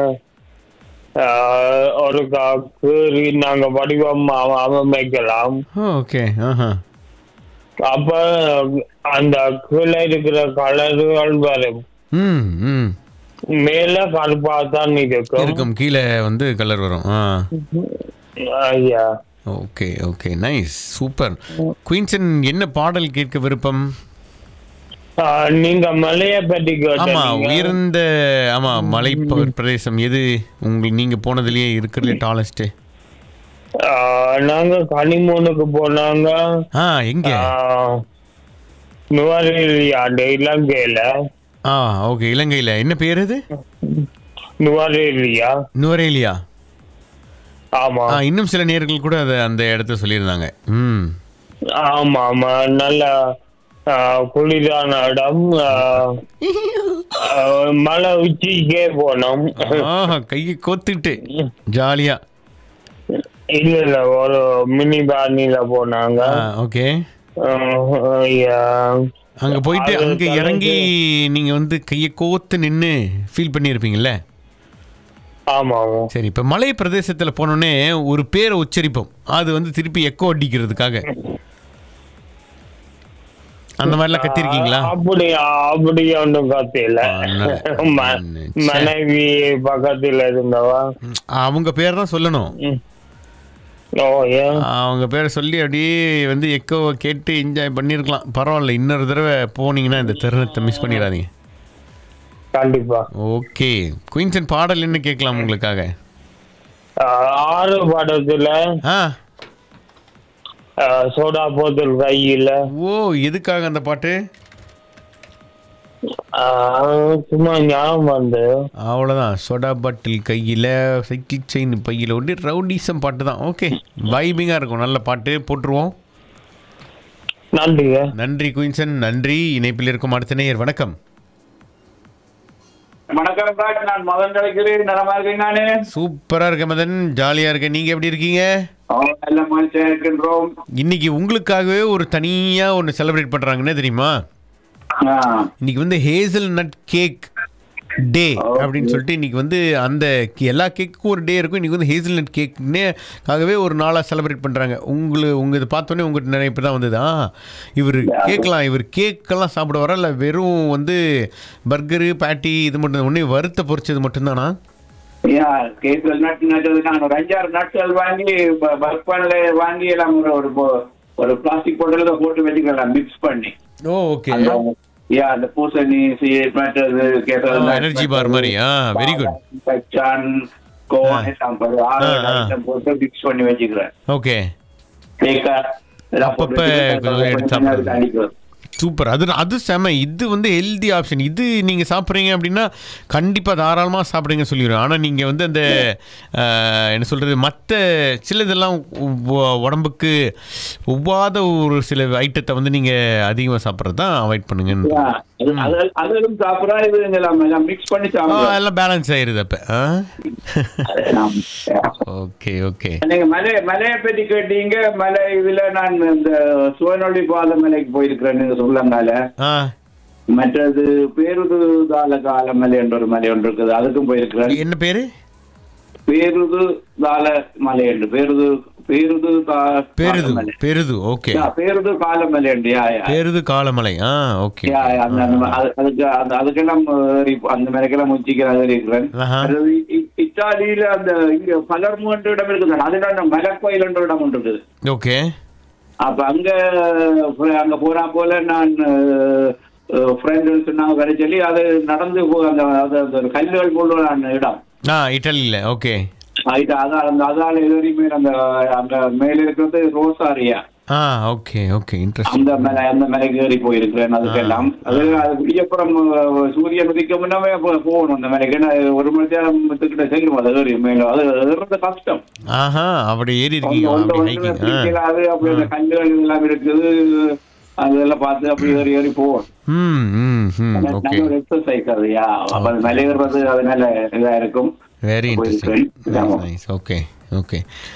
Speaker 10: ஒரு க- கீறி நாங்க வடிவம் அம- அமைக்கலாம்
Speaker 1: ஓகே ஆஹா
Speaker 10: அப்ப அந்த கீழே இருக்கிற கலர்கள் வரும்
Speaker 1: ம் ம்
Speaker 10: மேல கருப்பா தான் இருக்கும்
Speaker 1: இருக்கும் கீழே வந்து கலர் வரும் ஆ
Speaker 10: ஐயா
Speaker 1: ஓகே ஓகே நைஸ் சூப்பர் குயின்சன் என்ன பாடல் கேட்க விருப்பம்
Speaker 10: ஆ, நீங்க மலைய பத்தி
Speaker 1: ஆமா
Speaker 10: கேட்டீங்க
Speaker 1: உயர்ந்த ஆமா மலை ப- பிரதேசம் எது உங்களுக்கு நீங்க போனதுலயே இருக்கிறதுல டாலஸ்ட்
Speaker 10: ஆ, நாங்க கனிமூனுக்கு போனாங்க
Speaker 1: ஆ எங்க
Speaker 10: நுவரேலியாண்டு இலங்கையில
Speaker 1: ஆ ஓகே இலங்கையில என்ன பேர் அது
Speaker 10: நுவரேலியா
Speaker 1: நுவரேலியா
Speaker 10: ஆமா
Speaker 1: ஆ இன்னும் சில நேர்கள் கூட அதை அந்த இடத்த சொல்லியிருந்தாங்க ம்
Speaker 10: ஆமா ஆமா நல்ல ஆ, குளிரான இடம் ஆ, ஆ, மலை உச்சிக்கே போனோம்
Speaker 1: ஆஹா கையை கோத்துக்கிட்டு ஜாலியா
Speaker 10: இல்ல இல்ல ஒரு மினி பானில போனாங்க
Speaker 1: ஓகே
Speaker 10: ஆ, ஐயா.
Speaker 1: அங்க போயிட்டு
Speaker 10: அது
Speaker 1: அங்க
Speaker 10: கலந்து-
Speaker 1: இறங்கி நீங்க வந்து கையை கோத்து நின்னு ஃபீல் பண்ணியிருப்பீங்கல்ல
Speaker 10: ஆமா ஆமா
Speaker 1: சரி இப்ப மலை பிரதேசத்துல போனோடனே ஒரு பேரை உச்சரிப்போம் அது வந்து திருப்பி எக்கோ அடிக்கிறதுக்காக அந்த மாதிரிலாம் கத்திருக்கீங்களா
Speaker 10: அப்படி அப்படி ஒன்றும் கத்தில ம- மனைவி பக்கத்துல இருந்தவா
Speaker 1: அவங்க பேர் தான் சொல்லணும்
Speaker 10: ஓ ஏன்
Speaker 1: அவங்க பேரை சொல்லி அப்படியே வந்து எக்கோவை கேட்டு என்ஜாய் பண்ணியிருக்கலாம் பரவாயில்ல இன்னொரு தடவை போனீங்கன்னா இந்த தருணத்தை மிஸ் பண்ணிடாதீங்க
Speaker 10: கண்டிப்பா
Speaker 1: ஓகே குயின்சன் பாடல் என்ன கேட்கலாம் உங்களுக்காக
Speaker 10: ஆ, ஆறு படத்துல
Speaker 1: ஆ
Speaker 10: ஆ, சோடா போத்தல் கையில
Speaker 1: ஓ எதுக்காக அந்த பாட்டு
Speaker 10: ஆ, சும்மா ஞாபகம் வந்து
Speaker 1: அவ்வளோதான் சோடா பாட்டில் கையில் சைக்கிள் செயின் பையில் ஒட்டி ரவுடிசம் பாட்டு தான் ஓகே வைபிங்காக இருக்கும் நல்ல பாட்டு போட்டுருவோம்
Speaker 10: நன்றிங்க
Speaker 1: நன்றி குயின்சன் நன்றி இணைப்பில் இருக்கும் அடுத்த நேயர் வணக்கம்
Speaker 2: வணக்கம் ராஜ் நான் மதன் கிடைக்கிறேன் நலமா இருக்கேன் நானு
Speaker 1: சூப்பராக இருக்க மதன் ஜாலியாக இருக்கேன் நீங்கள் எப்படி இருக்கீங்க
Speaker 2: அவன் நல்ல மனுஷன் இருக்கின்றோம்
Speaker 1: இன்னைக்கு உங்களுக்காகவே ஒரு தனியாக ஒன்று செலிப்ரேட் பண்ணுறாங்கன்னு தெரியுமா இன்னைக்கு வந்து ஹேசல் நட் கேக் டே அப்படின்னு சொல்லிட்டு இன்னைக்கு வந்து அந்த கே- எல்லா கேக்குக்கும் ஒரு டே இருக்கும் இன்னைக்கு வந்து ஹேசல் நட் கேக்னேக்காகவே ஒரு நாளாக செலிப்ரேட் பண்ணுறாங்க உங்களுக்கு உங்கள் இதை பார்த்தோன்னே உங்கள்கிட்ட நினைப்பு தான் வந்ததா இவர் கேட்கலாம் இவர் கேக்கெல்லாம் சாப்பிடுவாரா இல்லை வெறும் வந்து பர்கரு பேட்டி இது மட்டும் ஒன்றே வறுத்த பொரிச்சது மட்டும்தானா
Speaker 2: கேக் நட்டு நட்டது நான் ஒரு அஞ்சாறு நாட்கள் வாங்கி பல்க் பண்ணல வாங்கி எல்லாம் ஒரு ஒரு பொ- ஒரு பிளாஸ்டிக் பொட்டல போட்டு வச்சுக்கலாம் மிக்ஸ் பண்ணி
Speaker 1: ஓ ஓகே
Speaker 2: யா அந்த பூசணி சீட் மற்றது
Speaker 1: எனர்ஜி பார் மாதிரி ஆ வெரி குட்
Speaker 2: கச்சான் கோன் எல்லாம் ஒரு ஆறு
Speaker 1: ஆ, ஆ.
Speaker 2: ஐட்டம் போட்டு மிக்ஸ் பண்ணி வச்சுக்கிறேன்
Speaker 1: ஓகே
Speaker 2: கேக்கா எல்லாம் போட்டு
Speaker 1: அப்பப்ப
Speaker 2: வச்சுக்கிட்டு
Speaker 1: கொஞ்சம் எடுத்து
Speaker 2: கொஞ்ச நேரம்
Speaker 1: சாப்பிடுறது.
Speaker 2: அடிக்கிறது.
Speaker 1: சூப்பர் அது அது செம இது வந்து ஹெல்தி ஆப்ஷன் இது நீங்கள் சாப்பிட்றீங்க அப்படின்னா கண்டிப்பாக தாராளமாக சாப்பிடுங்க சொல்லிடுவேன் ஆனால் நீங்கள் வந்து அந்த அஹ், என்ன சொல்கிறது மற்ற சிலதெல்லாம் உ- உடம்புக்கு ஒவ்வாத ஒரு சில ஐட்டத்தை வந்து நீங்கள் அதிகமாக சாப்பிட்றது தான் அவாய்ட் பண்ணுங்கன்னு
Speaker 2: யா, அது- அது- அதுவும் சாப்பிடா இது எல்லாம் எல்லாம் மிக்ஸ் பண்ணி
Speaker 1: ஆ,
Speaker 2: சாப்பிடுறோம்
Speaker 1: எல்லாம் பேலன்ஸ் ஆயிருது அப்போ ஓகே ஓகே
Speaker 2: நீங்க மலை மலையை பத்தி கேட்டீங்க மலை இதுல நான் இந்த சுவனொளி பாத மலைக்கு போயிருக்கிறேன் நீங்க சொல்லங்கால
Speaker 1: ஆ
Speaker 2: மற்றது பேருது தால கால மலை என்ற ஒரு மலை ஒன்று இருக்குது அதுக்கும் போயிருக்கிறேன்
Speaker 1: என்ன பேரு
Speaker 2: பேருது தால மலை என்று பேருது பேருது கா-
Speaker 1: பெருது
Speaker 2: காலமலை.
Speaker 1: பெருது ஓகே
Speaker 2: யா, பேருது காலமலை என்று யா, யா.
Speaker 1: பெருது காலமலை ஆ ஓகே
Speaker 2: யா, யா, அந்த- அந்த- அது- அதுக்கு அந்த- அதுக்கெல்லாம் ஏறி- அந்த மலைக்கெல்லாம் முச்சிக்கிறேன் இருக்கிறேன்
Speaker 1: ஆஹா.
Speaker 2: அதாவது இ- இத்தாலியில அந்த இங்க பலர்மு என்ற இடம் இருக்குது அதுல அந்த மலக்கோயில் என்ற இடம் ஒன்று இருக்குது
Speaker 1: ஓகே
Speaker 2: அப்ப அங்க போ- அங்க போறா போல நான் ஃப்ரெண்ட் சொன்னாங்க வர சொல்லி அது நடந்து போ- அந்த அது அந்த ஒரு கல்லுகள் போல அந்த இடம்
Speaker 1: ஆ இட்டலியில் ஓகே
Speaker 2: ஆயிட்டு அதான் அந்த அதால ஏறி மேல அந்த அந்த மேல இருக்கிறது ரோசாரியா
Speaker 1: ஆ ஓகே ஓகே இன்ட்ரெஸ்ட்
Speaker 2: அந்த மேல அந்த மேலைக்கு ஏறி போயிருக்கிறேன் அதுக்கெல்லாம் அது அது விடியப்புறம் அஹ், சூரியன் உதிக்க முன்னமே போ- போகணும் அந்த மேலைக்கு ஏன்னா ஒரு மணி நேரத்துக்கிட்ட செல்லும் அது ஏறி மேல அது ஏறுறது கஷ்டம்
Speaker 1: ஆஹா அப்படி ஏறி இருக்கீங்க
Speaker 2: ஒன்று
Speaker 1: அப்படி
Speaker 2: ஒன்று
Speaker 1: ஹைக்கிங் ஆ
Speaker 2: பிடிக்கலாது அப்படி அந்த கல்லுகள் எல்லாம் இருக்குது அதெல்லாம் பார்த்து அப்படி ஏறி ஏறி போவோம்
Speaker 1: ம் ம் ம் ஓகே
Speaker 2: நல்ல ஒரு எக்ஸசைஸ் அது யா அப்ப அது மேலே ஏறுறது அதனால இதா இருக்கும்
Speaker 1: வெரி இன்ட்ரெஸ்டிங்
Speaker 2: போயிருக்கேன். ஆமா.
Speaker 1: நைஸ் ஓகே ஓகே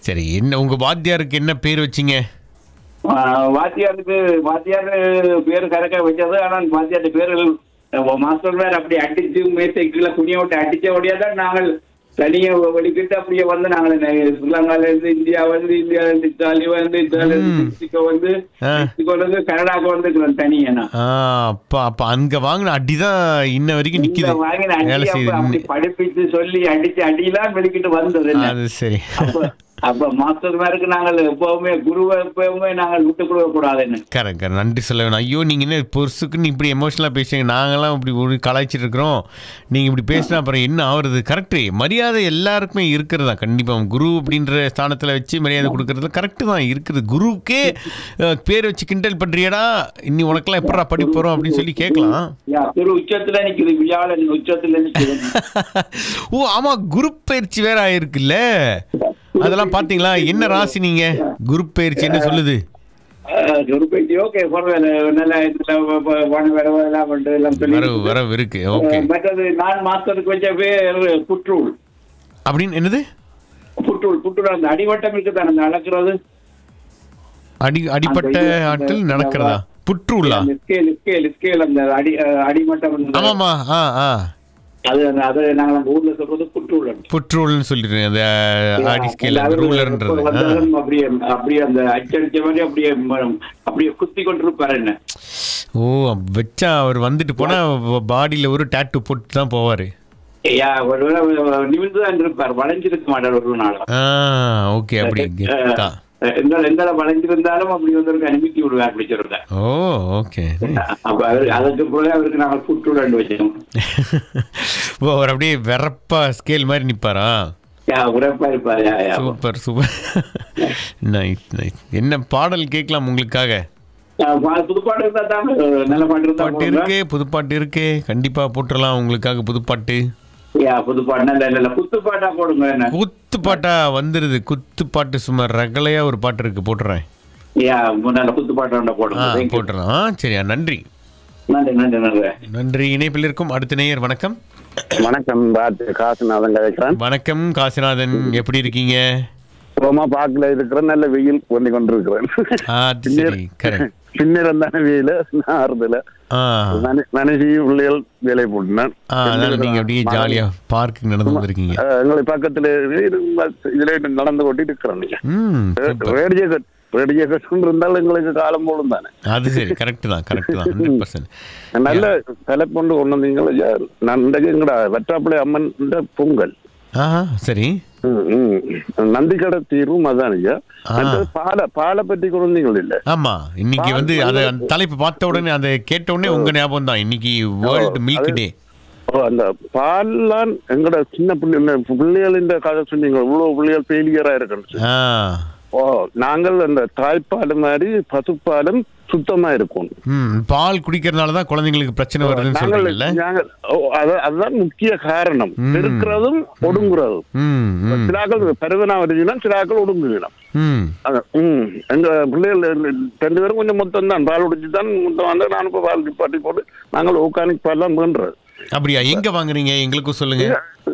Speaker 1: சரி என்ன உங்க வாத்தியாருக்கு என்ன பேர் வச்சீங்க
Speaker 2: ஆஹ் வாத்தியாருக்கு வாத்தியார் பேர் கரெக்டா வச்சது ஆனால் வாத்தியார் பேர்கள் மாஸ்டர் வேற அப்படி அடிச்சு மேசை கீழே குனிய விட்டு அடிச்ச தான் நாங்கள் தனியா வெளிக்கிட்டு அப்படியே வந்து நாங்கள் ஸ்ரீலங்கால இருந்து இந்தியா வந்து இந்தியால இருந்து இத்தாலி வந்து இத்தாலி இருந்து மெக்சிகோ வந்து
Speaker 1: ஆ.
Speaker 2: மெக்சிகோல இருந்து கனடாக்கு வந்துக்கிறோம் தனியா நான்
Speaker 1: ஆ அப்பா அப்ப அங்க வாங்கின அடிதான் இன்ன வரைக்கும்
Speaker 2: இங்க
Speaker 1: நிக்குது
Speaker 2: வாங்கின
Speaker 1: வேலை
Speaker 2: அடி அப்ப
Speaker 1: செய்யுது
Speaker 2: அப்படி படிப்பிச்சு சொல்லி அடிச்சு அடியெல்லாம் வெளிக்கிட்டு வந்தது என்ன
Speaker 1: அது சரி
Speaker 2: அப்ப அப்ப மாஸ்டர் மேருக்கு நாங்கள் எப்பவுமே குருவை எப்பவுமே நாங்கள் விட்டு கொடுக்க கூடாதுன்னு
Speaker 1: கரெக்ட் கரெக்ட் நன்றி சொல்ல வேணும் ஐயோ நீங்கள் என்ன பொருசுக்குன்னு இப்படி எமோஷனலாக பேசுறீங்க நாங்களாம் இப்படி ஒரு கலாய்ச்சிட்டு இருக்கிறோம் நீங்கள் இப்படி பேசினா அப்புறம் என்ன ஆகுறது கரெக்டு மரியாதை எல்லாருக்குமே இருக்கிறதா கண்டிப்பாக குரு அப்படின்ற ஸ்தானத்தில் வச்சு மரியாதை கொடுக்கறது கரெக்டு தான் இருக்குது குருவுக்கே அஹ், பேர் வச்சு கிண்டல் பண்ணுறியடா இன்னி உனக்கெல்லாம் எப்படா படி போகிறோம் அப்படின்னு சொல்லி கேட்கலாம்
Speaker 2: யா, குரு உச்சத்துல நிக்குது வியாழன் உச்சத்துல நிக்குது
Speaker 1: ஓ ஆமாம் குரு பயிற்சி வேற ஆயிருக்குல்ல அதெல்லாம் பார்த்தீங்களா என்ன ராசி நீங்கள் குரு பயிற்சி என்ன சொல்லுது
Speaker 2: அஹ், குரு பேட்டி ஓகே பரவாயில்ல நல்லா இதுல வ- வ- வான வரவு எல்லாம் பண்ணிட்டு எல்லாம் சொல்லி
Speaker 1: வரவு வரவு இருக்கு ஓகே
Speaker 2: அஹ், மற்றது நான் மாஸ்டருக்கு வச்ச பேர் புற்றூல்
Speaker 1: அப்படின்னு என்னது
Speaker 2: புற்றூல் புற்றூல் அந்த அடிவட்டம் இருக்குதானே அந்த அளக்குறது
Speaker 1: அடி அடிப்பட்ட
Speaker 2: அந்த இது,
Speaker 1: ஆட்டில்
Speaker 2: அந்த-
Speaker 1: நடக்கிறதா புற்றுள்ளா
Speaker 2: அந்த ஸ்கேல் ஸ்கேல் ஸ்கேல் அந்த அடி அஹ், அடிமட்டம் இருந்தது.
Speaker 1: ஆமாமா ஆ ஆ
Speaker 2: அது அந்த- அது நாங்கள் அந்த ஊர்ல சொல்றது புற்றூல்
Speaker 1: புற்றுள்னு சொல்லிடுறேன் அந்த ஆடி ஸ்கேல் அந்த ரூலர்ன்றது ஆ.
Speaker 2: வந்ததும் அப்படியே அப்படியே அந்த அச்சடிச்ச மாதிரி அப்படியே ம- அப்படியே குத்தி கொண்டிருப்பாரு என்ன
Speaker 1: ஓ வச்சா அவர் வந்துட்டு போனா பாடியில ஒரு டாட்டு போட்டு தான் போவாரு
Speaker 2: ஐயா ஒரு நிமிர்ந்து தான் இருப்பார் வளைஞ்சிருக்க மாட்டார் ஒரு நாள்
Speaker 1: ஆ ஓகே அப்படி கெத்தா
Speaker 2: எந்த எந்த வளைஞ்சிருந்தாலும் அப்படி வந்து ஒரு அனுமதி விடுவார் அப்படி சொல்றேன்
Speaker 1: ஓ ஓகே
Speaker 2: அப்ப அவரு அதுக்கு பிறகு அவருக்கு நாங்கள் புற்றுடன் வச்சோம்
Speaker 1: ஓ அவர் அப்படியே வெறப்பா ஸ்கேல் மாதிரி நிப்பாரா
Speaker 2: யா உரைப்பா இருப்பார் yeah yeah
Speaker 1: super super nice nice என்ன பாடல் கேட்கலாம் உங்களுக்காக
Speaker 2: யா, பா- புதுப்பாட்டு இருந்தா தான் நல்ல பாட்டு இருந்தா
Speaker 1: பாட்டு
Speaker 2: போடுங்க.
Speaker 1: இருக்கே புதுப்பாட்டு இருக்கே கண்டிப்பா போட்டுடலாம் உங்களுக்காக புதுப்பாட்டு
Speaker 2: யா புதுப்பாட்டு நல்ல நல்ல குத்துப்பாட்டா போடுங்க என்ன
Speaker 1: குத்து பாட்டா வந்துருது குத்து பாட்டு சும்மா ரகலையா ஒரு பாட்டு இருக்கு போட்டுறேன்
Speaker 2: யா நல்ல குத்துப்பாட்டா
Speaker 1: ஆ
Speaker 2: போடுங்க Thank you.
Speaker 1: போட்டுறேன் ஆ சரியா நன்றி
Speaker 2: நன்றி நன்றி நன்றி
Speaker 1: நன்றி இணைப்பில் இருக்கும் அடுத்த நேயர் வணக்கம்
Speaker 11: வணக்கம் பாத்து காசுநாதன் கதைக்கிறேன்
Speaker 1: வணக்கம் காசிநாதன் எப்படி இருக்கீங்க
Speaker 11: ரோமா பார்க்கல இருக்கிற நல்ல வெயில் கொண்டு கொண்டிருக்கிறேன்
Speaker 1: ஆ அது சரி கரெக்ட்
Speaker 11: பின்னிரம் தானே வெயில ஆறுதல
Speaker 1: ஆ
Speaker 11: மனைவி பிள்ளைகள் வேலை போட்டினேன்
Speaker 1: ஆ அதனால நீங்க அப்படியே ஜாலியா பார்க்கு நடந்து வந்திருக்கீங்க
Speaker 11: அஹ், எங்களுக்கு பக்கத்துல இது இதுல நடந்து கொண்டு இருக்கிறோம் நீங்க
Speaker 1: ம்
Speaker 11: ரேடியோ கட் ரேடியோ கட் இருந்தாலும் எங்களுக்கு காலம் போலும் தானே
Speaker 1: அது சரி கரெக்ட் தான் கரெக்ட் தான் ஹண்ட்ரட் பர்சன்ட்
Speaker 11: நல்ல தலைப்பொண்டு கொண்டு வந்தீங்களா ஐயா, நான் இன்றைக்கு எங்கடா வெற்றாப்பிள்ளை அம்மன் பொங்கல்
Speaker 1: ஆஹா சரி
Speaker 11: ம், ம். நந்திக்கடை தீர்வும் அதான் ஐயா
Speaker 1: ஆ.
Speaker 11: அடுத்தது பாலை பாலை பற்றி கொண்டீங்கள் இல்ல
Speaker 1: ஆமா இன்னைக்கு
Speaker 11: பால்
Speaker 1: வந்து அதை
Speaker 11: வந்து-
Speaker 1: அந்த தலைப்பு பார்த்த உடனே அதை கேட்ட உடனே உங்க ஞாபகம் தான் இன்னைக்கு வேர்ல்டு மில்க்
Speaker 11: அது-
Speaker 1: டே
Speaker 11: ஓ, அந்த பால்லாம் எங்கட சின்ன பிள்ளை பிள்ளைகளின் கதை சொன்னீங்க இவ்வளவு பிள்ளைகள் ஃபெயிலியரா இருக்குன்னு
Speaker 1: ஆ
Speaker 11: ஓ நாங்கள் அந்த தாய்ப்பால் மாதிரி பசுப்பாலும் சுத்தமா இருக்கும்
Speaker 1: ம் பால் குடிக்கிறதுனால தான் குழந்தைங்களுக்கு பிரச்சனை வருதுன்னு
Speaker 11: நாங்கள்
Speaker 1: சொல்றீங்கல்ல
Speaker 11: நாங்கள் ஓ, அது- அதுதான் முக்கிய காரணம்
Speaker 1: ம்.
Speaker 11: பெருக்கிறதும் ஒடுங்குறதும்
Speaker 1: ம் ம்
Speaker 11: சிலாக்கள் பெருவனா வருதுன்னா சிலாக்கள் ஒடுங்குவினம்
Speaker 1: ம்
Speaker 11: அது, ம் எங்க பிள்ளைகள் ரெண்டு பேரும் கொஞ்சம் மொத்தம் தான் பால் குடிச்சு தான் மொத்தம் வந்து நான் இப்போ பால் நிப்பாட்டி போட்டு நாங்கள் ஓர்கானிக் பால் தான் பண்றது
Speaker 1: அப்படியா எங்க வாங்குறீங்க எங்களுக்கும் சொல்லுங்க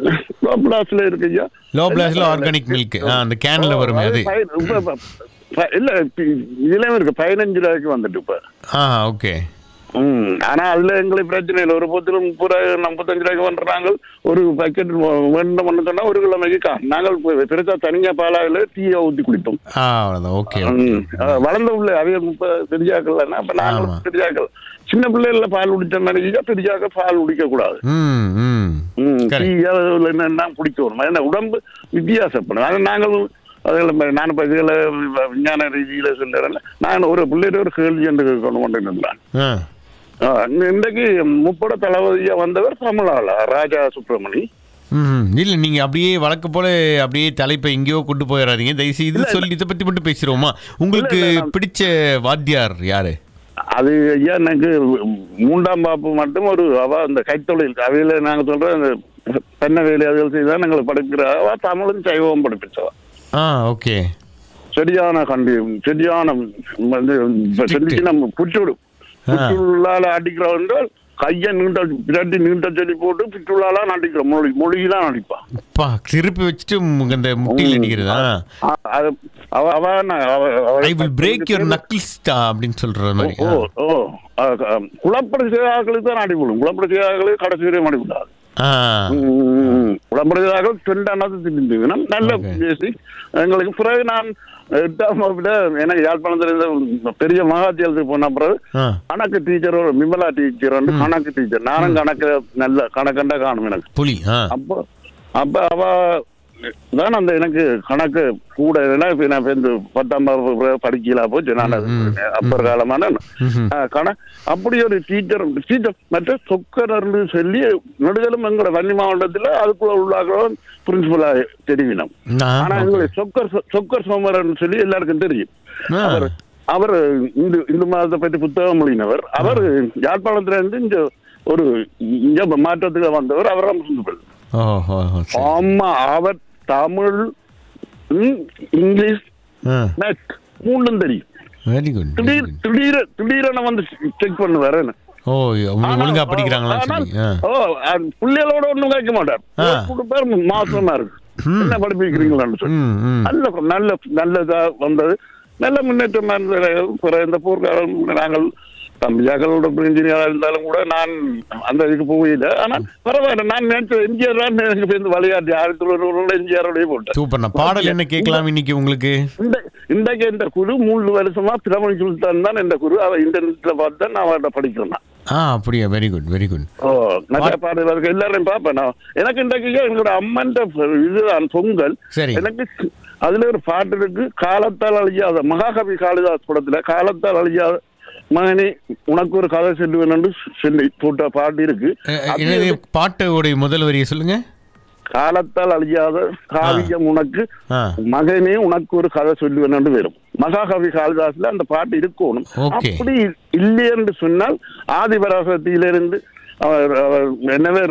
Speaker 11: பிளாஸ்ல இருக்கு ஐயா
Speaker 1: லோ பிளாஸ்ல ஆர்கானிக் மில்க் அந்த கேன்ல வருமே அது
Speaker 11: பை- இப்ப- இப்ப- ப- இல்ல இப்ப இதுலயும் இருக்கு பதினஞ்சு ரூபாய்க்கு வந்துட்டு இப்ப
Speaker 1: ஆ ஓகே
Speaker 11: ம் ஆனா அதுல எங்களுக்கு பிரச்சனை இல்லை ஒரு பத்து ரூபா முப்பது ரூபாய் முப்பத்தஞ்சு ரூபாய்க்கு பண்றாங்க ஒரு பாக்கெட் வேண்டும் பண்ண சொன்னா ஒரு கிலோமைக்கு கா நாங்கள் பெ- பெருசா தனியா பாலாவில் டீயை ஊத்தி குடிப்போம்
Speaker 1: ஆ அவ்வளோதான் ஓகே
Speaker 11: ம். அஹ் வளர்ந்த பிள்ளை அவைய முப்பது பெரியாக்கள் அப்ப நாங்களும்
Speaker 1: ஆமா.
Speaker 11: பெரியாக்கள் சின்ன பிள்ளைகள பால் குடிச்ச மாதிரி பெரியாக்க பால் குடிக்க கூடாது
Speaker 1: ம் ம்
Speaker 11: ம்,
Speaker 1: Correct.
Speaker 11: டீ அதுல என்னன்னா குடிக்கணும் ஏன்னா உடம்பு வித்தியாசப்படும் அது நாங்கள் அதில் நான் இப்போ இதில் விஞ்ஞான ரீதியில் சொல்லுறேன் நான் ஒரு பிள்ளைகிட்ட ஒரு கேள்வி என்று கொண்டு கொண்டு இருந்தான்
Speaker 1: ஆ
Speaker 11: இன்றைக்கு முப்பட தளபதியா வந்தவர் தமிழாளா ராஜா சுப்பிரமணி
Speaker 1: ம் இல்லை நீங்கள் அப்படியே வழக்கு போல அப்படியே தலைப்பை எங்கேயோ கொண்டு போயிடாதீங்க தயவுசெய்து இது சொல்லி இதை பற்றி மட்டும் பேசுகிறோமா உங்களுக்கு
Speaker 11: இல்ல, நான்-
Speaker 1: பிடிச்ச வாத்தியார் யாரு
Speaker 11: அது ஐயா எனக்கு மூன்றாம் பாப்பு மட்டும் ஒரு அவ அந்த கைத்தொழில் அவையில நாங்க சொல்ற அந்த பெண்ண வேலை அதுகள் செய்தான் எங்களை படிக்கிற அவ தமிழும் சைவம் படிப்பிச்சவா
Speaker 1: ஆ ஓகே
Speaker 11: சரியான கண்டி சரியான வந்து இப்ப
Speaker 1: Strict.
Speaker 11: சொல்லிச்சு நம்ம புற்றுடு புற்றுள்ளால அடிக்கிறோம் என்றால் கையை நீண்ட பிரட்டி நீண்ட சொல்லி போட்டு பிட்டுள்ளாலாம் நடிக்கிறோம் மொழி மொழியெல்லாம் நடிப்பான்
Speaker 1: அப்பா திருப்பி வச்சுட்டு உங்க அந்த முட்டியில் அடிக்கிறதா
Speaker 11: ஆ, அது அவ அவ நான் அவ- அவ-
Speaker 1: I will break your knuckles அப்படின்னு சொல்ற மாதிரி
Speaker 11: ஓ ஓ ஆ, ஆ, குழப்படி செய்தாக்களுக்கு தான் அடிபடும் குழப்படி செய்தாக்களுக்கு கடைசி வரையும் அடிபடாது
Speaker 1: ஆ
Speaker 11: குழப்படி செய்தாக்கள் ரெண்டானது திரும்பி நல்ல பேசி எங்களுக்கு பிறகு நான் எட்டாம் வகுப்புல எனக்கு யாழ்ப்பாணத்துல இருந்த பெரிய மகாத்தியாலத்துக்கு போன பிறகு
Speaker 1: ஆ
Speaker 11: கணக்கு டீச்சர் விமலா டீச்சர் வந்து கணக்கு டீச்சர் நானும் கணக்கு நல்ல கணக்கண்டா காணும் எனக்கு
Speaker 1: புலி ஆ
Speaker 11: அப்போ அப்ப அவ தான் அந்த எனக்கு கணக்கு கூட ஏன்னா இப்ப நான் இப்ப இந்த பத்தாம் வகுப்பு படிக்கல போச்சு நான் அது அப்பர் காலமான ஆ, கண அப்படி ஒரு டீச்சர் டீச்சர் மற்ற சொக்கரர்னு சொல்லி நெடுதலும் எங்களோட வன்னி மாவட்டத்துல அதுக்குள்ள உள்ளாக பிரின்சிபலா தெரிவினோம்
Speaker 1: நான்
Speaker 11: ஆனா எங்களுக்கு சொக்கர் சொ- சொக்கர் சோமரன் சொல்லி எல்லாருக்கும் தெரியும்
Speaker 1: ஆ.
Speaker 11: அவர் அவர் இந்து இந்து மதத்தை பற்றி புத்தகம் மொழியினவர் அவர் யாழ்ப்பாணத்துல இருந்து இங்க ஒரு இங்க மாற்றத்துக்கு வந்தவர் அவர் பிரின்சிபல்
Speaker 1: ஓஹோ சரி.
Speaker 11: ஆமா அவர் தமிழ் ம், இங்கிலீஷ்
Speaker 1: ஆ
Speaker 11: மேத் மூணும் தெரியும்
Speaker 1: வெரி குட்
Speaker 11: திடீர் திடீர திடீரென வந்து செக் பண்ணுவாரு என்ன.
Speaker 1: ஓ அவங்க ஒழுங்கா படிக்கிறாங்களான்னு
Speaker 11: ஆனால்,
Speaker 1: சொல்லி ஆ
Speaker 11: ஓ அது பிள்ளைகளோட ஒண்ணும் கேட்க மாட்டார்
Speaker 1: ஆ.
Speaker 11: கொடுப்பாரு மாசமா இருக்கு என்ன படிப்பிக்கிறீங்களான்னு சொல்லி
Speaker 1: ம் ம்
Speaker 11: நல்ல நல்ல நல்லதா வந்தது நல்ல முன்னேற்றமா இருந்தது பிற இந்த போர்க்காலம் நாங்கள் தம்பியாக்களோட இன்ஜினியரா இருந்தாலும் கூட நான் அந்த இதுக்கு போகல ஆனா பரவாயில்ல நான் நினைச்ச எம்ஜிஆர் தான் எனக்கு சேர்ந்து விளையாட்டு ஆயிரத்தி தொள்ளாயிரத்தி எம்ஜிஆரோடய போட்டேன்
Speaker 1: சூப்பர் நான் பாடல் என்ன கேட்கலாம் இன்னைக்கு உங்களுக்கு
Speaker 11: இந்த இன்றைக்கு இந்த குரு மூணு வருஷமா பிரமணி சுல்தான் தான் இந்த குரு அவ இன்டர்நெட்ல பார்த்து தான் நான் அவர்கிட்ட படிக்கிறேன் நான்.
Speaker 1: ஆ அப்படியா very good very good
Speaker 11: oh நல்ல பாடல்கள் எல்லாரையும் பார்ப்பேன் நான் எனக்கு இன்றைக்கு எங்களோட அம்மன் இதுதான் பொங்கல்
Speaker 1: சரி.
Speaker 11: எனக்கு அதுல ஒரு பாட்டு இருக்கு காலத்தால் அழியாத மகாகவி காளிதாஸ் படத்துல காலத்தால் அழியாத மகனே உனக்கு ஒரு கதை சொல்லுவேன் என்று சொல்லி போட்ட பாட்டு இருக்கு அது
Speaker 1: என்னது பாட்டோடைய முதல் வரியை சொல்லுங்க
Speaker 11: காலத்தால் அழியாத காவியம் உனக்கு
Speaker 1: ஆ
Speaker 11: மகனே உனக்கு ஒரு கதை சொல்லுவேன் என்று வரும் மகாகவி காளிதாஸ்ல அந்த பாட்டு இருக்கணும்
Speaker 1: Okay.
Speaker 11: அப்படி இல்லை என்று சொன்னால் ஆதிபராசக்தியிலிருந்து அவர் அவர் என்னவே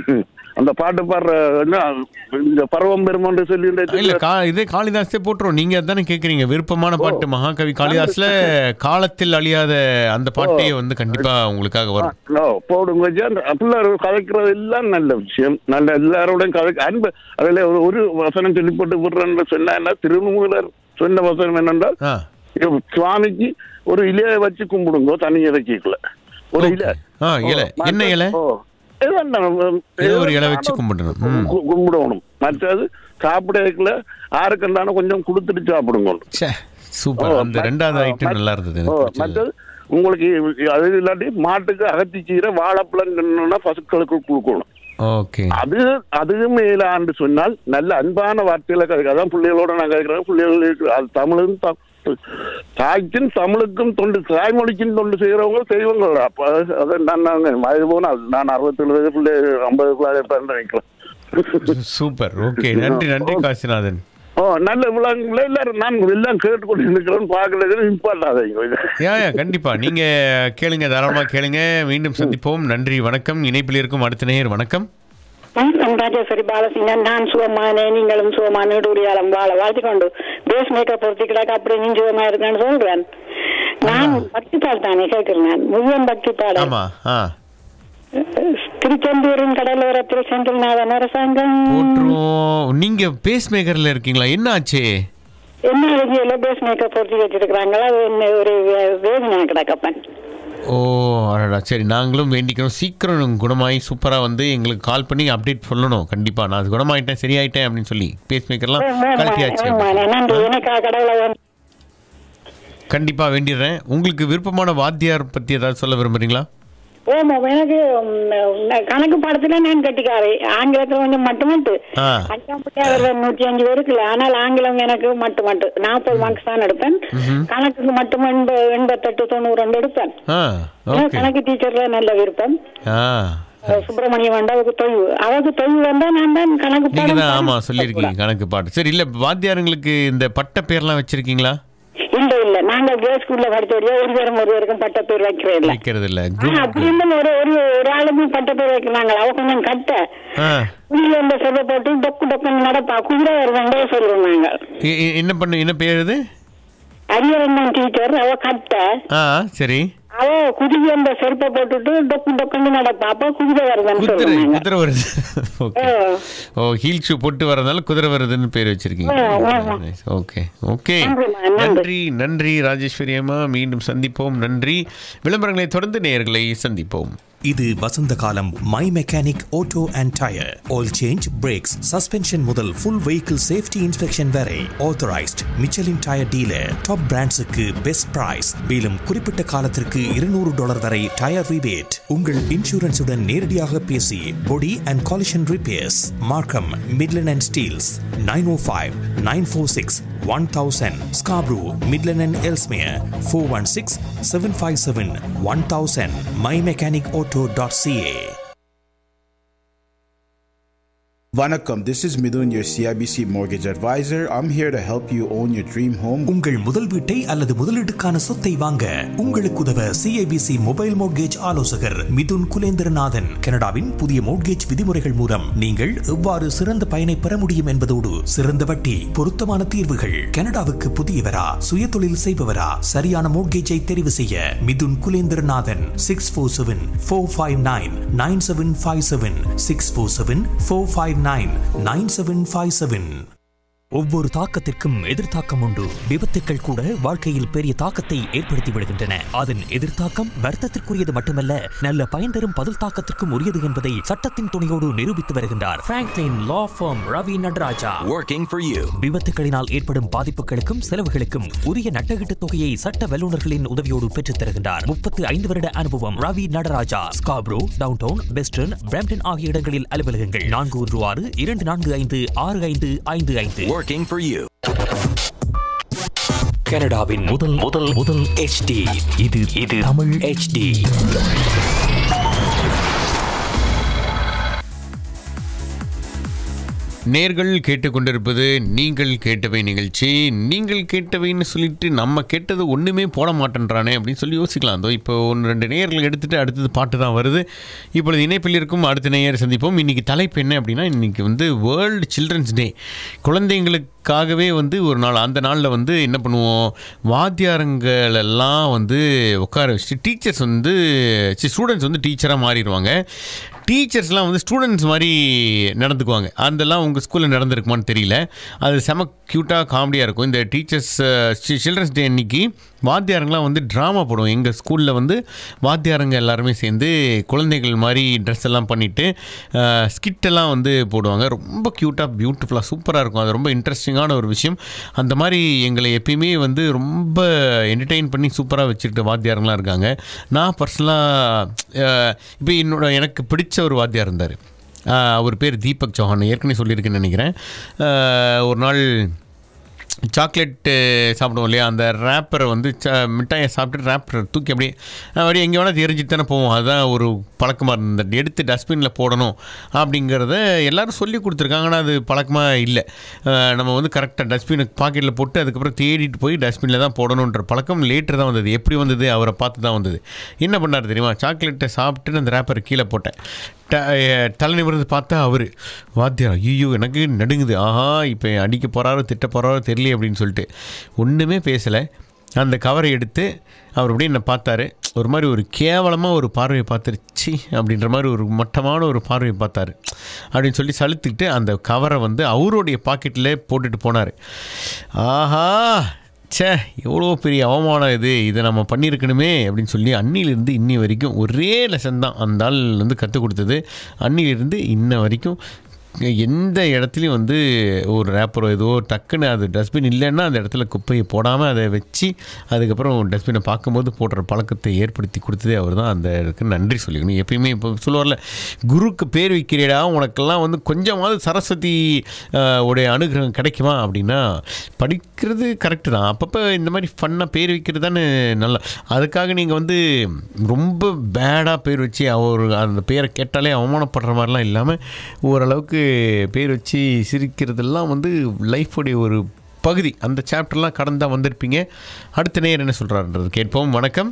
Speaker 11: அந்த பாட்டு பாடுற என்ன இந்த பருவம் பெருமன் சொல்லி
Speaker 1: இல்ல கா இதே காளிதாஸே போட்டுரும் நீங்க அதானே கேக்குறீங்க விருப்பமான பாட்டு மகாகவி காளிதாஸ்ல காலத்தில் அழியாத அந்த பாட்டே வந்து கண்டிப்பா உங்களுக்காக வரும்
Speaker 11: நோ, போடுங்க ஜி. அந்த பிள்ளைகள் கதைக்கிறது எல்லாம் நல்ல விஷயம் நல்ல எல்லாரோடையும் கதை அன்பு அதுல ஒரு ஒரு வசனம் சொல்லி போட்டு விடுறேன்னு சொன்னா என்ன திருமூலர் சொன்ன வசனம் என்னென்றால்
Speaker 1: ஆ
Speaker 11: இப்ப சுவாமிக்கு ஒரு இலையை வச்சு கும்பிடுங்க தனி இலக்கியக்குள்ள ஒரு இலை
Speaker 1: ஆ இலை
Speaker 11: ஓ,
Speaker 1: என்ன இலை
Speaker 11: ஓ, ஏதோ ஒண்ணு,
Speaker 1: ஏதோ ஒரு இலை வச்சு கும்பிடணும் ம்.
Speaker 11: கு- கும்பிடணும் மற்றது சாப்பிடக்குள்ள யாருக்கு இருந்தாலும் கொஞ்சம் கொடுத்துட்டு சாப்பிடுங்க
Speaker 1: ச்சே சூப்பர்
Speaker 11: ஓ,
Speaker 1: அந்த
Speaker 11: மத்-
Speaker 1: ரெண்டாவது
Speaker 11: ஓ,
Speaker 1: ஐட்டம்
Speaker 11: மத்-
Speaker 1: நல்லா இருந்தது
Speaker 11: ஓ,
Speaker 1: எனக்கு பிடிச்சது.
Speaker 11: மற்றது உங்களுக்கு அது இல்லாட்டி மாட்டுக்கு அகத்தி கீரை வாழைப்பழம் பசுக்களுக்கு கொடுக்கணும்
Speaker 1: ஓகே
Speaker 11: அது அதுவும் மேலாண்டு சொன்னால் நல்ல அன்பான வார்த்தைகளை கதை அதான் பிள்ளைகளோட நான் கேட்கிறேன் பிள்ளைகளுக்கு அது தமிழும் த- தாய்க்கும் தமிழுக்கும் தொண்டு தாய்மொழிக்கும் தொண்டு செய்யறவங்க செய்வங்க அப்ப அது- அதை நான் நான் வயது போனால் நான் அறுபத்தேழு வயது பிள்ளை ஐம்பதுக்குள்ள இருப்பேன் நினைக்கலாம்
Speaker 1: சூப்பர் ஓகே நன்றி நன்றி காசிநாதன்
Speaker 11: ஓ நல்ல விழாங்களை எல்லாரும் நான் எல்லாம் கேட்டுக்கொண்டு இருக்கிறேன் பார்க்கறது இம்பார்ட்டாதீங்க
Speaker 1: யா யா கண்டிப்பா நீங்க கேளுங்க தாராளமா கேளுங்க மீண்டும் சந்திப்போம் நன்றி வணக்கம் இணைப்பில் இருக்கும் அடுத்த நேயர் வணக்கம்
Speaker 12: வணக்கம் ராஜேஸ்வரி பாலசிங்கன் நான் சுகமானே நீங்களும் சுகமா நீடூடியாலம் வாழ வாழ்த்திக்கொண்டு பேஸ் மேக்கப் பொறுத்திக்கிறாக்க அப்படி நீ சுகமா இருக்கேன்னு சொல்றேன் நான் பக்தி பாடல் தானே கேட்கிறேன் நான் முழுவன் பக்தி பாடல்
Speaker 1: ஆமா ஆ
Speaker 12: திருச்செந்தூரின் கடலோரத்தில் செந்தில்நாதன் அரசாங்கம்
Speaker 1: போட்டுருவோம் நீங்க பேஸ் மேக்கர்ல இருக்கீங்களா என்ன ஆச்சு
Speaker 12: என்ன எழுதியில பேஸ் மேக்கப் பொறுத்தி வச்சிருக்கிறாங்களா அது என்ன ஒரு வே- வேதனை கிடக்கப்பன்
Speaker 1: ஓ அடடா சரி நாங்களும் வேண்டிக்கிறோம் சீக்கிரம் குணமாயி சூப்பராக வந்து எங்களுக்கு கால் பண்ணி அப்டேட் சொல்லணும் கண்டிப்பாக நான் அது குணமாயிட்டேன் சரியாயிட்டேன் அப்படின்னு சொல்லி பேஸ் மேக்கர்லாம் கழட்டியாச்சு
Speaker 12: நன்றி எனக்கா கடவுளை வந்து
Speaker 1: கண்டிப்பாக வேண்டிடுறேன் உங்களுக்கு விருப்பமான வாத்தியார் பற்றி ஏதாவது சொல்ல விரும்புறீங்களா
Speaker 12: ஓமா எனக்கு ம், கணக்கு பாடத்துல நான் கட்டிக்காரு ஆங்கிலத்துல கொஞ்சம் மட்டு மட்டு
Speaker 1: ஆ
Speaker 12: அஞ்சாம் பட்டியாளர் நூற்றி அஞ்சு பேருக்குல்ல ஆனால் ஆங்கிலம் எனக்கு மட்டு மட்டு நாற்பது மார்க்ஸ் தான் எடுப்பேன்
Speaker 1: ம்ஹும்.
Speaker 12: கணக்குக்கு மட்டும் எண்ப எண்பத்தெட்டு தொண்ணூறு ரெண்டு எடுப்பேன்
Speaker 1: ஆ
Speaker 12: ஏன்னா
Speaker 1: ஓகே
Speaker 12: கணக்கு டீச்சர்ல நல்ல விருப்பம்
Speaker 1: ஆ
Speaker 12: அஹ் சுப்பிரமணியம் வேண்டா அவருக்கு தொய்வு அவருக்கு தொய்வு வந்தா நான் தான் கணக்கு
Speaker 1: நீங்கள்
Speaker 12: பாடம்
Speaker 1: தான் ஆமாம் சொல்லியிருக்கீங்க கணக்கு பாட்டு சரி இல்லை வாத்தியாருங்களுக்கு இந்த பட்ட பேர்லாம் வச்சிருக்கீங்களா
Speaker 12: இல்ல இல்ல நாங்க கேர்ள்ஸ் ஸ்கூல்ல படிச்சோடியா ஒரு பேரும் ஒரு பேருக்கும் பட்ட பேர் வைக்கிறேன் இல்ல
Speaker 1: வைக்கிறது இல்லை
Speaker 12: ஆனா அப்படி இருந்தும் ஒரு ஒரு ஒரு ஆளுக்கு பட்ட பேர் வைக்கிறாங்க அவ கொஞ்சம் கட்ட
Speaker 1: ஆ
Speaker 12: குதிரை இந்த செல்வ போட்டு டொக்கு டொக்குன்னு நடப்பா குதிரை வருவாங்க சொல்லுவாங்க
Speaker 1: எ- எ- என்ன பண்ணு என்ன பேர் இது
Speaker 12: அரியரண்ணன் டீச்சர் அவ கட்ட
Speaker 1: ஆ சரி
Speaker 12: அவ குதிரை அந்த செருப்பை போட்டுட்டு டொக்கு டொக்குன்னு நடப்பா அப்ப குதிரை வருதுன்னு
Speaker 1: குதிரை
Speaker 12: சொல்லுவாங்க
Speaker 1: குதிரை வருது ஓகே ஓ ஹீல் ஷூ போட்டு வரதுனால குதிரை வருதுன்னு பேர் வச்சிருக்கீங்க
Speaker 12: ஆ, ஆமா.
Speaker 1: ஓகே ஓகே
Speaker 12: நன்றிம்மா, நன்றி.
Speaker 1: நன்றி நன்றி ராஜேஸ்வரி அம்மா மீண்டும் சந்திப்போம் நன்றி விளம்பரங்களை தொடர்ந்து நேயர்களை சந்திப்போம்
Speaker 8: இது வசந்த காலம் my mechanic auto and tyre oil change brakes suspension முதல் ஃபுல் வெஹிக்கிள் சேஃப்டி இன்ஸ்பெக்ஷன் வரை authorised Michelin tyre dealer top பிராண்ட்ஸுக்கு பெஸ்ட் பிரைஸ் மேலும் குறிப்பிட்ட காலத்திற்கு இருநூறு டாலர் வரை டயர் ரிபேட் உங்கள் இன்சூரன்ஸுடன் நேரடியாக பேசி body and collision repairs Markham Midland and Steeles nine O five nine four six one thousand Scarborough Midland and Ellesmere four one six seven five seven one thousand my mechanic auto dot CA
Speaker 13: Vanakkam, this is Midun, your CIBC mortgage advisor. I'm here to help you own your dream home.
Speaker 8: உங்கள் முதல் வீட்டை அல்லது முதலீட்டுக்கான சொத்தை வாங்க உங்களுக்கு உதவ CIBC mobile mortgage ஆலோசகர் மிதுன் குலேந்திரநாதன் கனடாவின் புதிய மோட்கேஜ் விதிமுறைகள் மூலம் நீங்கள் எவ்வாறு சிறந்த பயனை பெற முடியும் என்பதோடு சிறந்த வட்டி பொருத்தமான தீர்வுகள் கனடாவுக்கு புதியவரா சுய தொழில் செய்பவரா சரியான மோட்கேஜை தெரிவு செய்ய Mithun Kulendranathan six four seven four five nine nine seven five seven six four seven four five nine nine seven five seven
Speaker 3: ஒவ்வொரு தாக்கத்திற்கும் எதிர்த்தாக்கம் உண்டு விபத்துக்கள் கூட வாழ்க்கையில் பெரிய தாக்கத்தை ஏற்படுத்தி விடுகின்றன அதன் எதிர்த்தாக்கம் வர்த்தத்திற்குரியது மட்டுமல்ல நல்ல பயன் தரும் பதில் தாக்கத்திற்கும் உரியது என்பதை சட்டத்தின் துணையோடு நிரூபித்து வருகின்றார் Franklin law firm Ravi Nadarajah
Speaker 14: Working for you.
Speaker 3: விபத்துகளினால் ஏற்படும் பாதிப்புகளுக்கும் செலவுகளுக்கும் உரிய நட்டகீட்டு தொகையை சட்ட வல்லுநர்களின் உதவியோடு பெற்றுத் தருகின்றார் முப்பத்து ஐந்து வருட அனுபவம் Ravi Nadarajah Scarborough downtown western Brampton ஆகிய இடங்களில் அலுவலகங்கள் நான்கு ஒன்று ஆறு இரண்டு நான்கு ஐந்து ஆறு ஐந்து ஐந்து ஐந்து
Speaker 14: Working for you.
Speaker 3: கனடாவின் முதல் முதல் முதல் HD இது இது தமிழ் HD
Speaker 1: நேர்கள் கேட்டுக்கொண்டிருப்பது நீங்கள் கேட்டவை நிகழ்ச்சி நீங்கள் கேட்டவைன்னு சொல்லிட்டு நம்ம கேட்டது ஒன்றுமே போட மாட்டேன்றானே அப்படின்னு சொல்லி யோசிக்கலாம் அதோ இப்போ ஒன்று ரெண்டு நேயர்கள் எடுத்துட்டு அடுத்தது பாட்டு தான் வருது இப்பொழுது இணைப்பில் இருக்கும் அடுத்த நேயர் சந்திப்போம் இன்றைக்கி தலைப்பு என்ன அப்படின்னா இன்றைக்கி வந்து வேர்ல்டு சில்ட்ரன்ஸ் டே குழந்தைங்களுக்காகவே வந்து ஒரு நாள் அந்த நாளில் வந்து என்ன பண்ணுவோம் வாத்தியாரங்கள் எல்லாம் வந்து உட்கார வச்சுட்டு டீச்சர்ஸ் வந்து ஸ்டூடெண்ட்ஸ் வந்து டீச்சராக மாறிடுவாங்க டீச்சர்ஸ்லாம் வந்து ஸ்டூடெண்ட்ஸ் மாதிரி நடந்துக்குவாங்க அதெல்லாம் உங்கள் ஸ்கூலில் நடந்திருக்குமான்னு தெரியல அது செம க்யூட்டாக காமெடியாக இருக்கும் இந்த டீச்சர்ஸ் சில்ட்ரன்ஸ் டே அன்னைக்கு வாத்தியாரங்களாம் வந்து ட்ராமா போடுவோம் எங்கள் ஸ்கூலில் வந்து வாத்தியாரங்க எல்லாருமே சேர்ந்து குழந்தைகள் மாதிரி ட்ரெஸ் எல்லாம் பண்ணிவிட்டு ஸ்கிட்டெல்லாம் வந்து போடுவாங்க ரொம்ப க்யூட்டாக பியூட்டிஃபுல்லாக சூப்பராக இருக்கும் அது ரொம்ப இன்ட்ரெஸ்டிங்கான ஒரு விஷயம் அந்த மாதிரி எங்களை எப்பயுமே வந்து ரொம்ப என்டர்டெயின் பண்ணி சூப்பராக வச்சுக்கிட்ட வாத்தியாரங்களாம் இருக்காங்க நான் பர்சனலாக இப்போ என்னோட எனக்கு பிடிச்ச ஒரு வாத்தியார் இருந்தார் அவர் பேர் தீபக் சௌஹான் ஏற்கனவே சொல்லியிருக்கேன்னு நினைக்கிறேன் ஆஹ் ஒரு நாள் சாக்லேட்டு சாப்பிடுவோம் இல்லையா அந்த ரேப்பரை வந்து ச மிட்டாயை சாப்பிட்டு ரேப்பரை தூக்கி அப்படியே அப்படியே எங்கே வேணால் எரிஞ்சிட்டு தானே போவோம் அதுதான் ஒரு பழக்கமாக இருந்தது எடுத்து டஸ்ட்பினில் போடணும் அப்படிங்கிறத எல்லாரும் சொல்லி கொடுத்துருக்காங்க ஆனால் அது பழக்கமாக இல்லை அஹ் நம்ம வந்து கரெக்டாக டஸ்ட்பினை பாக்கெட்டில் போட்டு அதுக்கப்புறம் தேடிட்டு போய் டஸ்ட்பினில் தான் போடணுன்ற பழக்கம் லேட்டர் தான் வந்தது எப்படி வந்தது அவரை பார்த்து தான் வந்தது என்ன பண்ணார் தெரியுமா சாக்லேட்டை சாப்பிட்டு அந்த ரேப்பரை கீழே போட்டேன் ட தலை நிமிர்ந்து பார்த்தா அவர் வாத்தியார் ஐயோ எனக்கு நடுங்குது ஆஹா இப்போ அடிக்க போகிறாரோ திட்ட போகிறாரோ தெரியல அப்படின்னு சொல்லிட்டு ஒன்றுமே பேசலை அந்த கவரை எடுத்து அவர் அப்படியே என்னை பார்த்தாரு ஒரு மாதிரி ஒரு கேவலமாக ஒரு பார்வையை பார்த்துருச்சு அப்படின்ற மாதிரி ஒரு மட்டமான ஒரு பார்வையை பார்த்தாரு அப்படின்னு சொல்லி சலுத்துக்கிட்டு அந்த கவரை வந்து அவருடைய பாக்கெட்டில் போட்டுட்டு போனார் ஆஹா ச்சே எவ்வளோ பெரிய அவமானம் இது இதை நம்ம பண்ணியிருக்கணுமே அப்படின்னு சொல்லி அன்னியிலிருந்து இன்னி வரைக்கும் ஒரே லெசன் தான் அந்த ஆள் வந்து கற்றுக் கொடுத்தது அன்னியிலிருந்து இன்ன வரைக்கும் எந்த இடத்துலையும் வந்து ஒரு ரேப்பரோ ஏதோ டக்குன்னு அது டஸ்ட்பின் இல்லைன்னா அந்த இடத்துல குப்பையை போடாமல் அதை வச்சு அதுக்கப்புறம் டஸ்ட்பினை பார்க்கும்போது போடுற பழக்கத்தை ஏற்படுத்தி கொடுத்ததே அவர் தான் அந்த இதுக்கு நன்றி சொல்லிக்கணும் எப்பயுமே இப்போ சொல்லுவார்ல குருக்கு பேர் வைக்கிறீடா உனக்கெல்லாம் வந்து கொஞ்சமாவது சரஸ்வதி ஆஹ், உடைய அனுகிரகம் கிடைக்குமா அப்படின்னா படிக்கிறது கரெக்டு தான் அப்பப்போ இந்த மாதிரி ஃபன்னாக பேர் வைக்கிறது தானே நல்லா அதுக்காக நீங்கள் வந்து ரொம்ப பேடாக பேர் வச்சு அவர் அந்த பேரை கேட்டாலே அவமானப்படுற மாதிரிலாம் இல்லாமல் ஓரளவுக்கு பேர் வச்சு சிரிக்கிறதெல்லாம் வந்து லைஃபுடைய ஒரு பகுதி அந்த சாப்டர்லாம் கடந்தா வந்திருப்பீங்க அடுத்த நேரம் என்ன சொல்கிறாருன்றது கேட்போம் வணக்கம்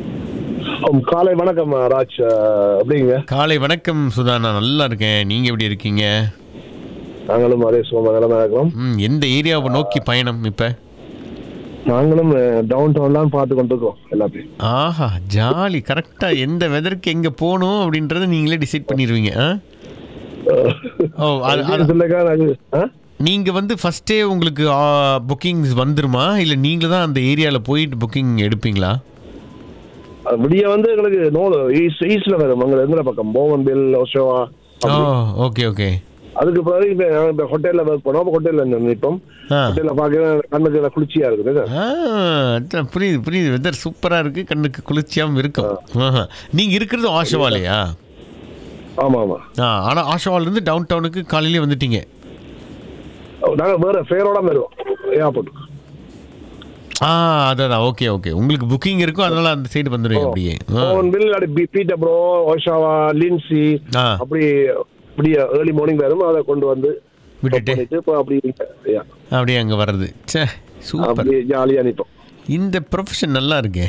Speaker 15: காலை வணக்கம் ராஜ் அப்படிங்க
Speaker 1: காலை வணக்கம் சுதா நான் நல்லா இருக்கேன் நீங்கள் எப்படி இருக்கீங்க
Speaker 15: நாங்களும் அதே சுகமாக நிலமா இருக்கிறோம்
Speaker 1: ம் எந்த ஏரியாவை நோக்கி பயணம் இப்போ
Speaker 15: நாங்களும் டவுன் டவுன்லாம் பார்த்து கொண்டிருக்கோம் எல்லாத்தையும்
Speaker 1: ஆஹா ஜாலி கரெக்டாக எந்த வெதருக்கு எங்கே போகணும் அப்படின்றத நீங்களே டிசைட் பண்ணிடுவீங்க ஆ ஓ அது அது
Speaker 15: சொல்லுங்க அது ஆ?
Speaker 1: நீங்கள் வந்து ஃபஸ்ட்டே உங்களுக்கு புக்கிங்ஸ் வந்துருமா இல்லை நீங்களே தான் அந்த ஏரியாவில் போயிட்டு புக்கிங் எடுப்பீங்களா
Speaker 15: அது விடிய வந்து எங்களுக்கு நோ ஈஸ்ட் ஈஸ்ட்ல வரும் எங்களை எங்களை பக்கம் Bowmanville Oshawa
Speaker 1: oh okay okay
Speaker 15: அதுக்கு பிறகு இப்ப நாங்க இந்த ஹோட்டல்ல ஒர்க் பண்ணோம் அப்ப ஹோட்டல்ல நிற்போம்
Speaker 1: ஆ.
Speaker 15: ஹோட்டல்ல பார்க்க கண்ணுக்கு எல்லாம் குளிர்ச்சியா இருக்குது
Speaker 1: ஆ அதான் புரியுது புரியுது வெதர் சூப்பராக இருக்குது கண்ணுக்கு குளிர்ச்சியாகவும் இருக்கும் ஆஹா நீங்கள் இருக்கிறது ஆஷோவாலையா
Speaker 15: ஆமா ஆமா
Speaker 1: ஆ ஆனால் ஆஷோவாலேருந்து டவுன் டவுனுக்கு காலையிலே வந்துட்டீங்க
Speaker 15: நாங்க வேற ஃபேரோட வருவோம் ஏர்போர்ட்
Speaker 1: ஆ அதான் ஓகே ஓகே உங்களுக்கு புக்கிங் இருக்கும் அதனால அந்த சைடு வந்துடுவீங்க அப்படியே ஆ.
Speaker 15: போவன்பில் அப்படி பீட்டர் ப்ரோ ஓஷாவா லின்சி
Speaker 1: ஆ.
Speaker 15: அப்படி இப்படி ஏர்லி மார்னிங் வரும் அதை கொண்டு வந்து
Speaker 1: விட்டுட்டு
Speaker 15: பண்ணிட்டு இப்போ அப்படி yeah,
Speaker 1: அப்படியே அங்கே வர்றது ச்சே சூப்பர்
Speaker 15: அப்படி ஜாலியா நிற்போம்
Speaker 1: இந்த ப்ரொஃபஷன் நல்லா இருக்கே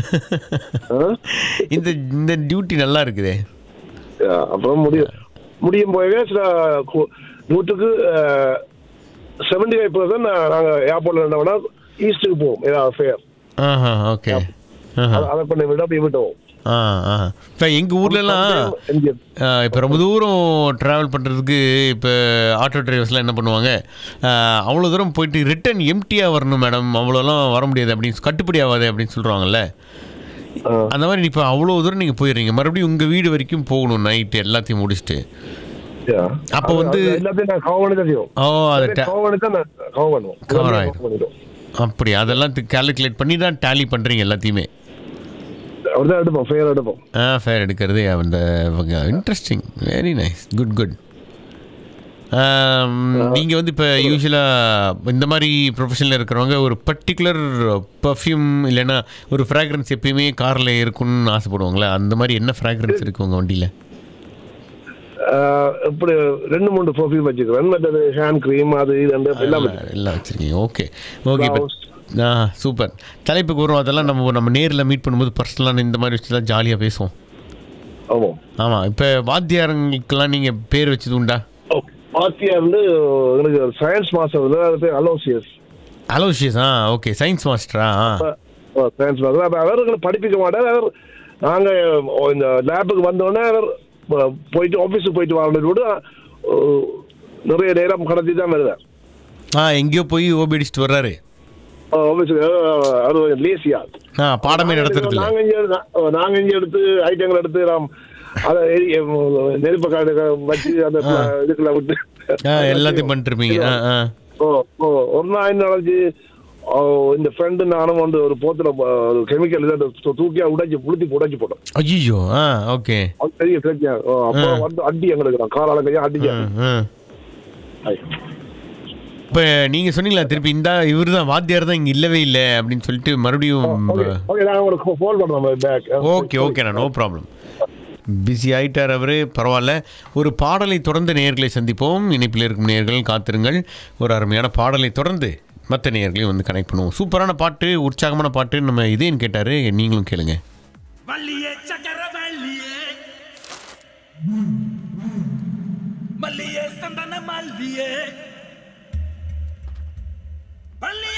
Speaker 1: இந்த இந்த டியூட்டி நல்லா இருக்குதே
Speaker 15: Yeah, அப்புறம் முடியும் முடியும் போயவே சில கு- நூற்றுக்கு செவன்டி ஃபைவ் பர்சன்ட் நாங்கள் ஏர்போர்ட்ல இருந்தோம்னா ஈஸ்ட்டுக்கு போவோம் ஏதாவது ஃபேர்
Speaker 1: ஆஹா ஓகே ஆஹா
Speaker 15: அதை பண்ணி விட அப்படியே விட்டுவோம்
Speaker 1: ஆ ஆ இப்போ எங்கள் ஊர்லலாம் இப்போ ரொம்ப தூரம் ட்ராவல் பண்ணுறதுக்கு இப்போ ஆட்டோ டிரைவர்ஸ்லாம் என்ன பண்ணுவாங்க ஆ, அவ்வளோ தூரம் போயிட்டு ரிட்டர்ன் எம்டியாக வரணும் மேடம் அவ்வளோலாம் வர முடியாது அப்படின்னு கட்டுப்படி ஆகாது அப்படின்னு சொல்கிறாங்கல்ல அந்த மாதிரி இப்போ அவ்வளோ தூரம் நீங்கள் போயிடுறீங்க மறுபடியும் உங்கள் வீடு வரைக்கும் போகணும் நைட்டு எல்லாத்தையும் முடிச்சுட்டு அப்போ வந்து
Speaker 15: எல்லாத்தையும் நான் கவர் பண்ணி தான் செய்வோம்
Speaker 1: ஓ அது ta-
Speaker 15: கவர் பண்ணி தான் நான் கவர் பண்ணுவோம்
Speaker 1: Cover
Speaker 15: எல்லாமே
Speaker 1: ஆயிடும்.
Speaker 15: cover பண்ணிடுவோம்
Speaker 1: அப்படி அதெல்லாம் கால்குலேட் பண்ணி தான் டேலி பண்ணுறீங்க எல்லாத்தையுமே
Speaker 15: அப்படிதான் எடுப்போம் ஃபேர் எடுப்போம்
Speaker 1: ஆ ஃபேர் எடுக்கிறது அந்த interesting very nice good good நீங்கள் வந்து இப்போ யூஸ்வலாக இந்த மாதிரி ப்ரொஃபஷனில் இருக்கிறவங்க ஒரு பர்டிகுலர் பர்ஃப்யூம் இல்லைன்னா ஒரு ஃப்ராக்ரன்ஸ் எப்பயுமே காரில் இருக்கும்னு ஆசைப்படுவாங்களே அந்த மாதிரி என்ன ஃப்ராக்ரன்ஸ் இருக்கு உங்கள் வண்டியில்
Speaker 15: ஆஹ் இப்படி ரெண்டு மூணு பர்ஃபியூம் வச்சுக்கிறேன் மற்றது ஹேண்ட் க்ரீம் அது இது அந்த எல்லாம் வச்சிருக்கேன்.
Speaker 1: எல்லாம் வச்சுருக்கீங்க ஓகே ஓகே இப்போ ஆ சூப்பர் தலைப்புக்கு வரும் அதெல்லாம் நம்ம நம்ம நேரில் மீட் பண்ணும்போது பர்சனலான இந்த மாதிரி விஷயத்தான் ஜாலியாக பேசுவோம்
Speaker 15: ஆமாம்
Speaker 1: ஆமாம் இப்போ வாத்தியாரங்களுக்கெல்லாம் நீங்கள் பேர் வச்சது உண்டா
Speaker 15: பாத்தியா வந்து எனக்கு சயின்ஸ் மாஸ்டர் வந்து அது பேர் அலோசியஸ்
Speaker 1: அலோஷியஸ் ஆ ஓகே சயின்ஸ் மாஸ்டரா
Speaker 15: சயின்ஸ் மாஸ்டர் அப்போ அவர்களை படிப்பிக்க மாட்டார் அவர் நாங்கள் இந்த லேபுக்கு வந்தோடனே அவர் ப- போயிட்டு ஆஃபீஸுக்கு போயிட்டு வரணும் கூட அஹ், நிறைய நேரம் கடத்தி தான் வருவார்
Speaker 1: ஆ எங்கேயோ போய் ஓபி அடிச்சுட்டு வர்றாரு
Speaker 15: ஆஃபீஸுக்கு அவர் லேசியா
Speaker 1: ஆ பாடமே நடத்துறது
Speaker 15: நாங்கள் இங்கே நாங்கள் இங்கே எடுத்து ஐட்டங்கள் எடுத்து நாம் அதை எரி- நெருப்பு காடு வச்சு அந்த இதுக்குள்ள விட்டு
Speaker 1: ஆ எல்லாத்தையும் பண்ணிருப்பீங்க ஆ ஆ
Speaker 15: ஓ ஓ ஒரு நாள் என்ன நடந்துச்சு ஓ, இந்த ஃப்ரெண்டு நானும் வந்து ஒரு போத்துல ப- ஒரு கெமிக்கல் இதை தூ- தூக்கியா உடைச்சு புளுத்தி உடைச்சு போட்டோம்
Speaker 1: ஐயோ ஆ ஓகே
Speaker 15: அது பெரிய பிரச்சனை ஓ, அப்போ
Speaker 1: ஆ.
Speaker 15: வந்து அடி எங்களுக்கு காலால கையா அடிச்சா
Speaker 1: இப்போ நீங்கள் சொன்னீங்களா திருப்பி இந்த இவர் தான் வாத்தியார் தான் இங்கே இல்லவே இல்லை அப்படின்னு சொல்லிட்டு மறுபடியும்
Speaker 15: ஓகே நான் உங்களுக்கு ஃபோன் பண்ணுறேன் பேக்
Speaker 1: ஓகே ஓகேண்ணா நோ ப்ராப்ளம் பிஸி ஆயிட்டார் அவர் பரவாயில்ல ஒரு பாடலை தொடர்ந்து நேயர்களை சந்திப்போம் இணைப்பில் இருக்கும் நேயர்கள் காத்திருங்கள் ஒரு அருமையான பாடலை தொடர்ந்து மற்ற நேயர்களையும் வந்து கனெக்ட் பண்ணுவோம் சூப்பரான பாட்டு உற்சாகமான பாட்டு நம்ம இதேன்னு கேட்டார் நீங்களும் கேளுங்க
Speaker 14: மல்லியே சக்கர மல்லியே மல்லியே சந்தன மல்லியே மல்லியே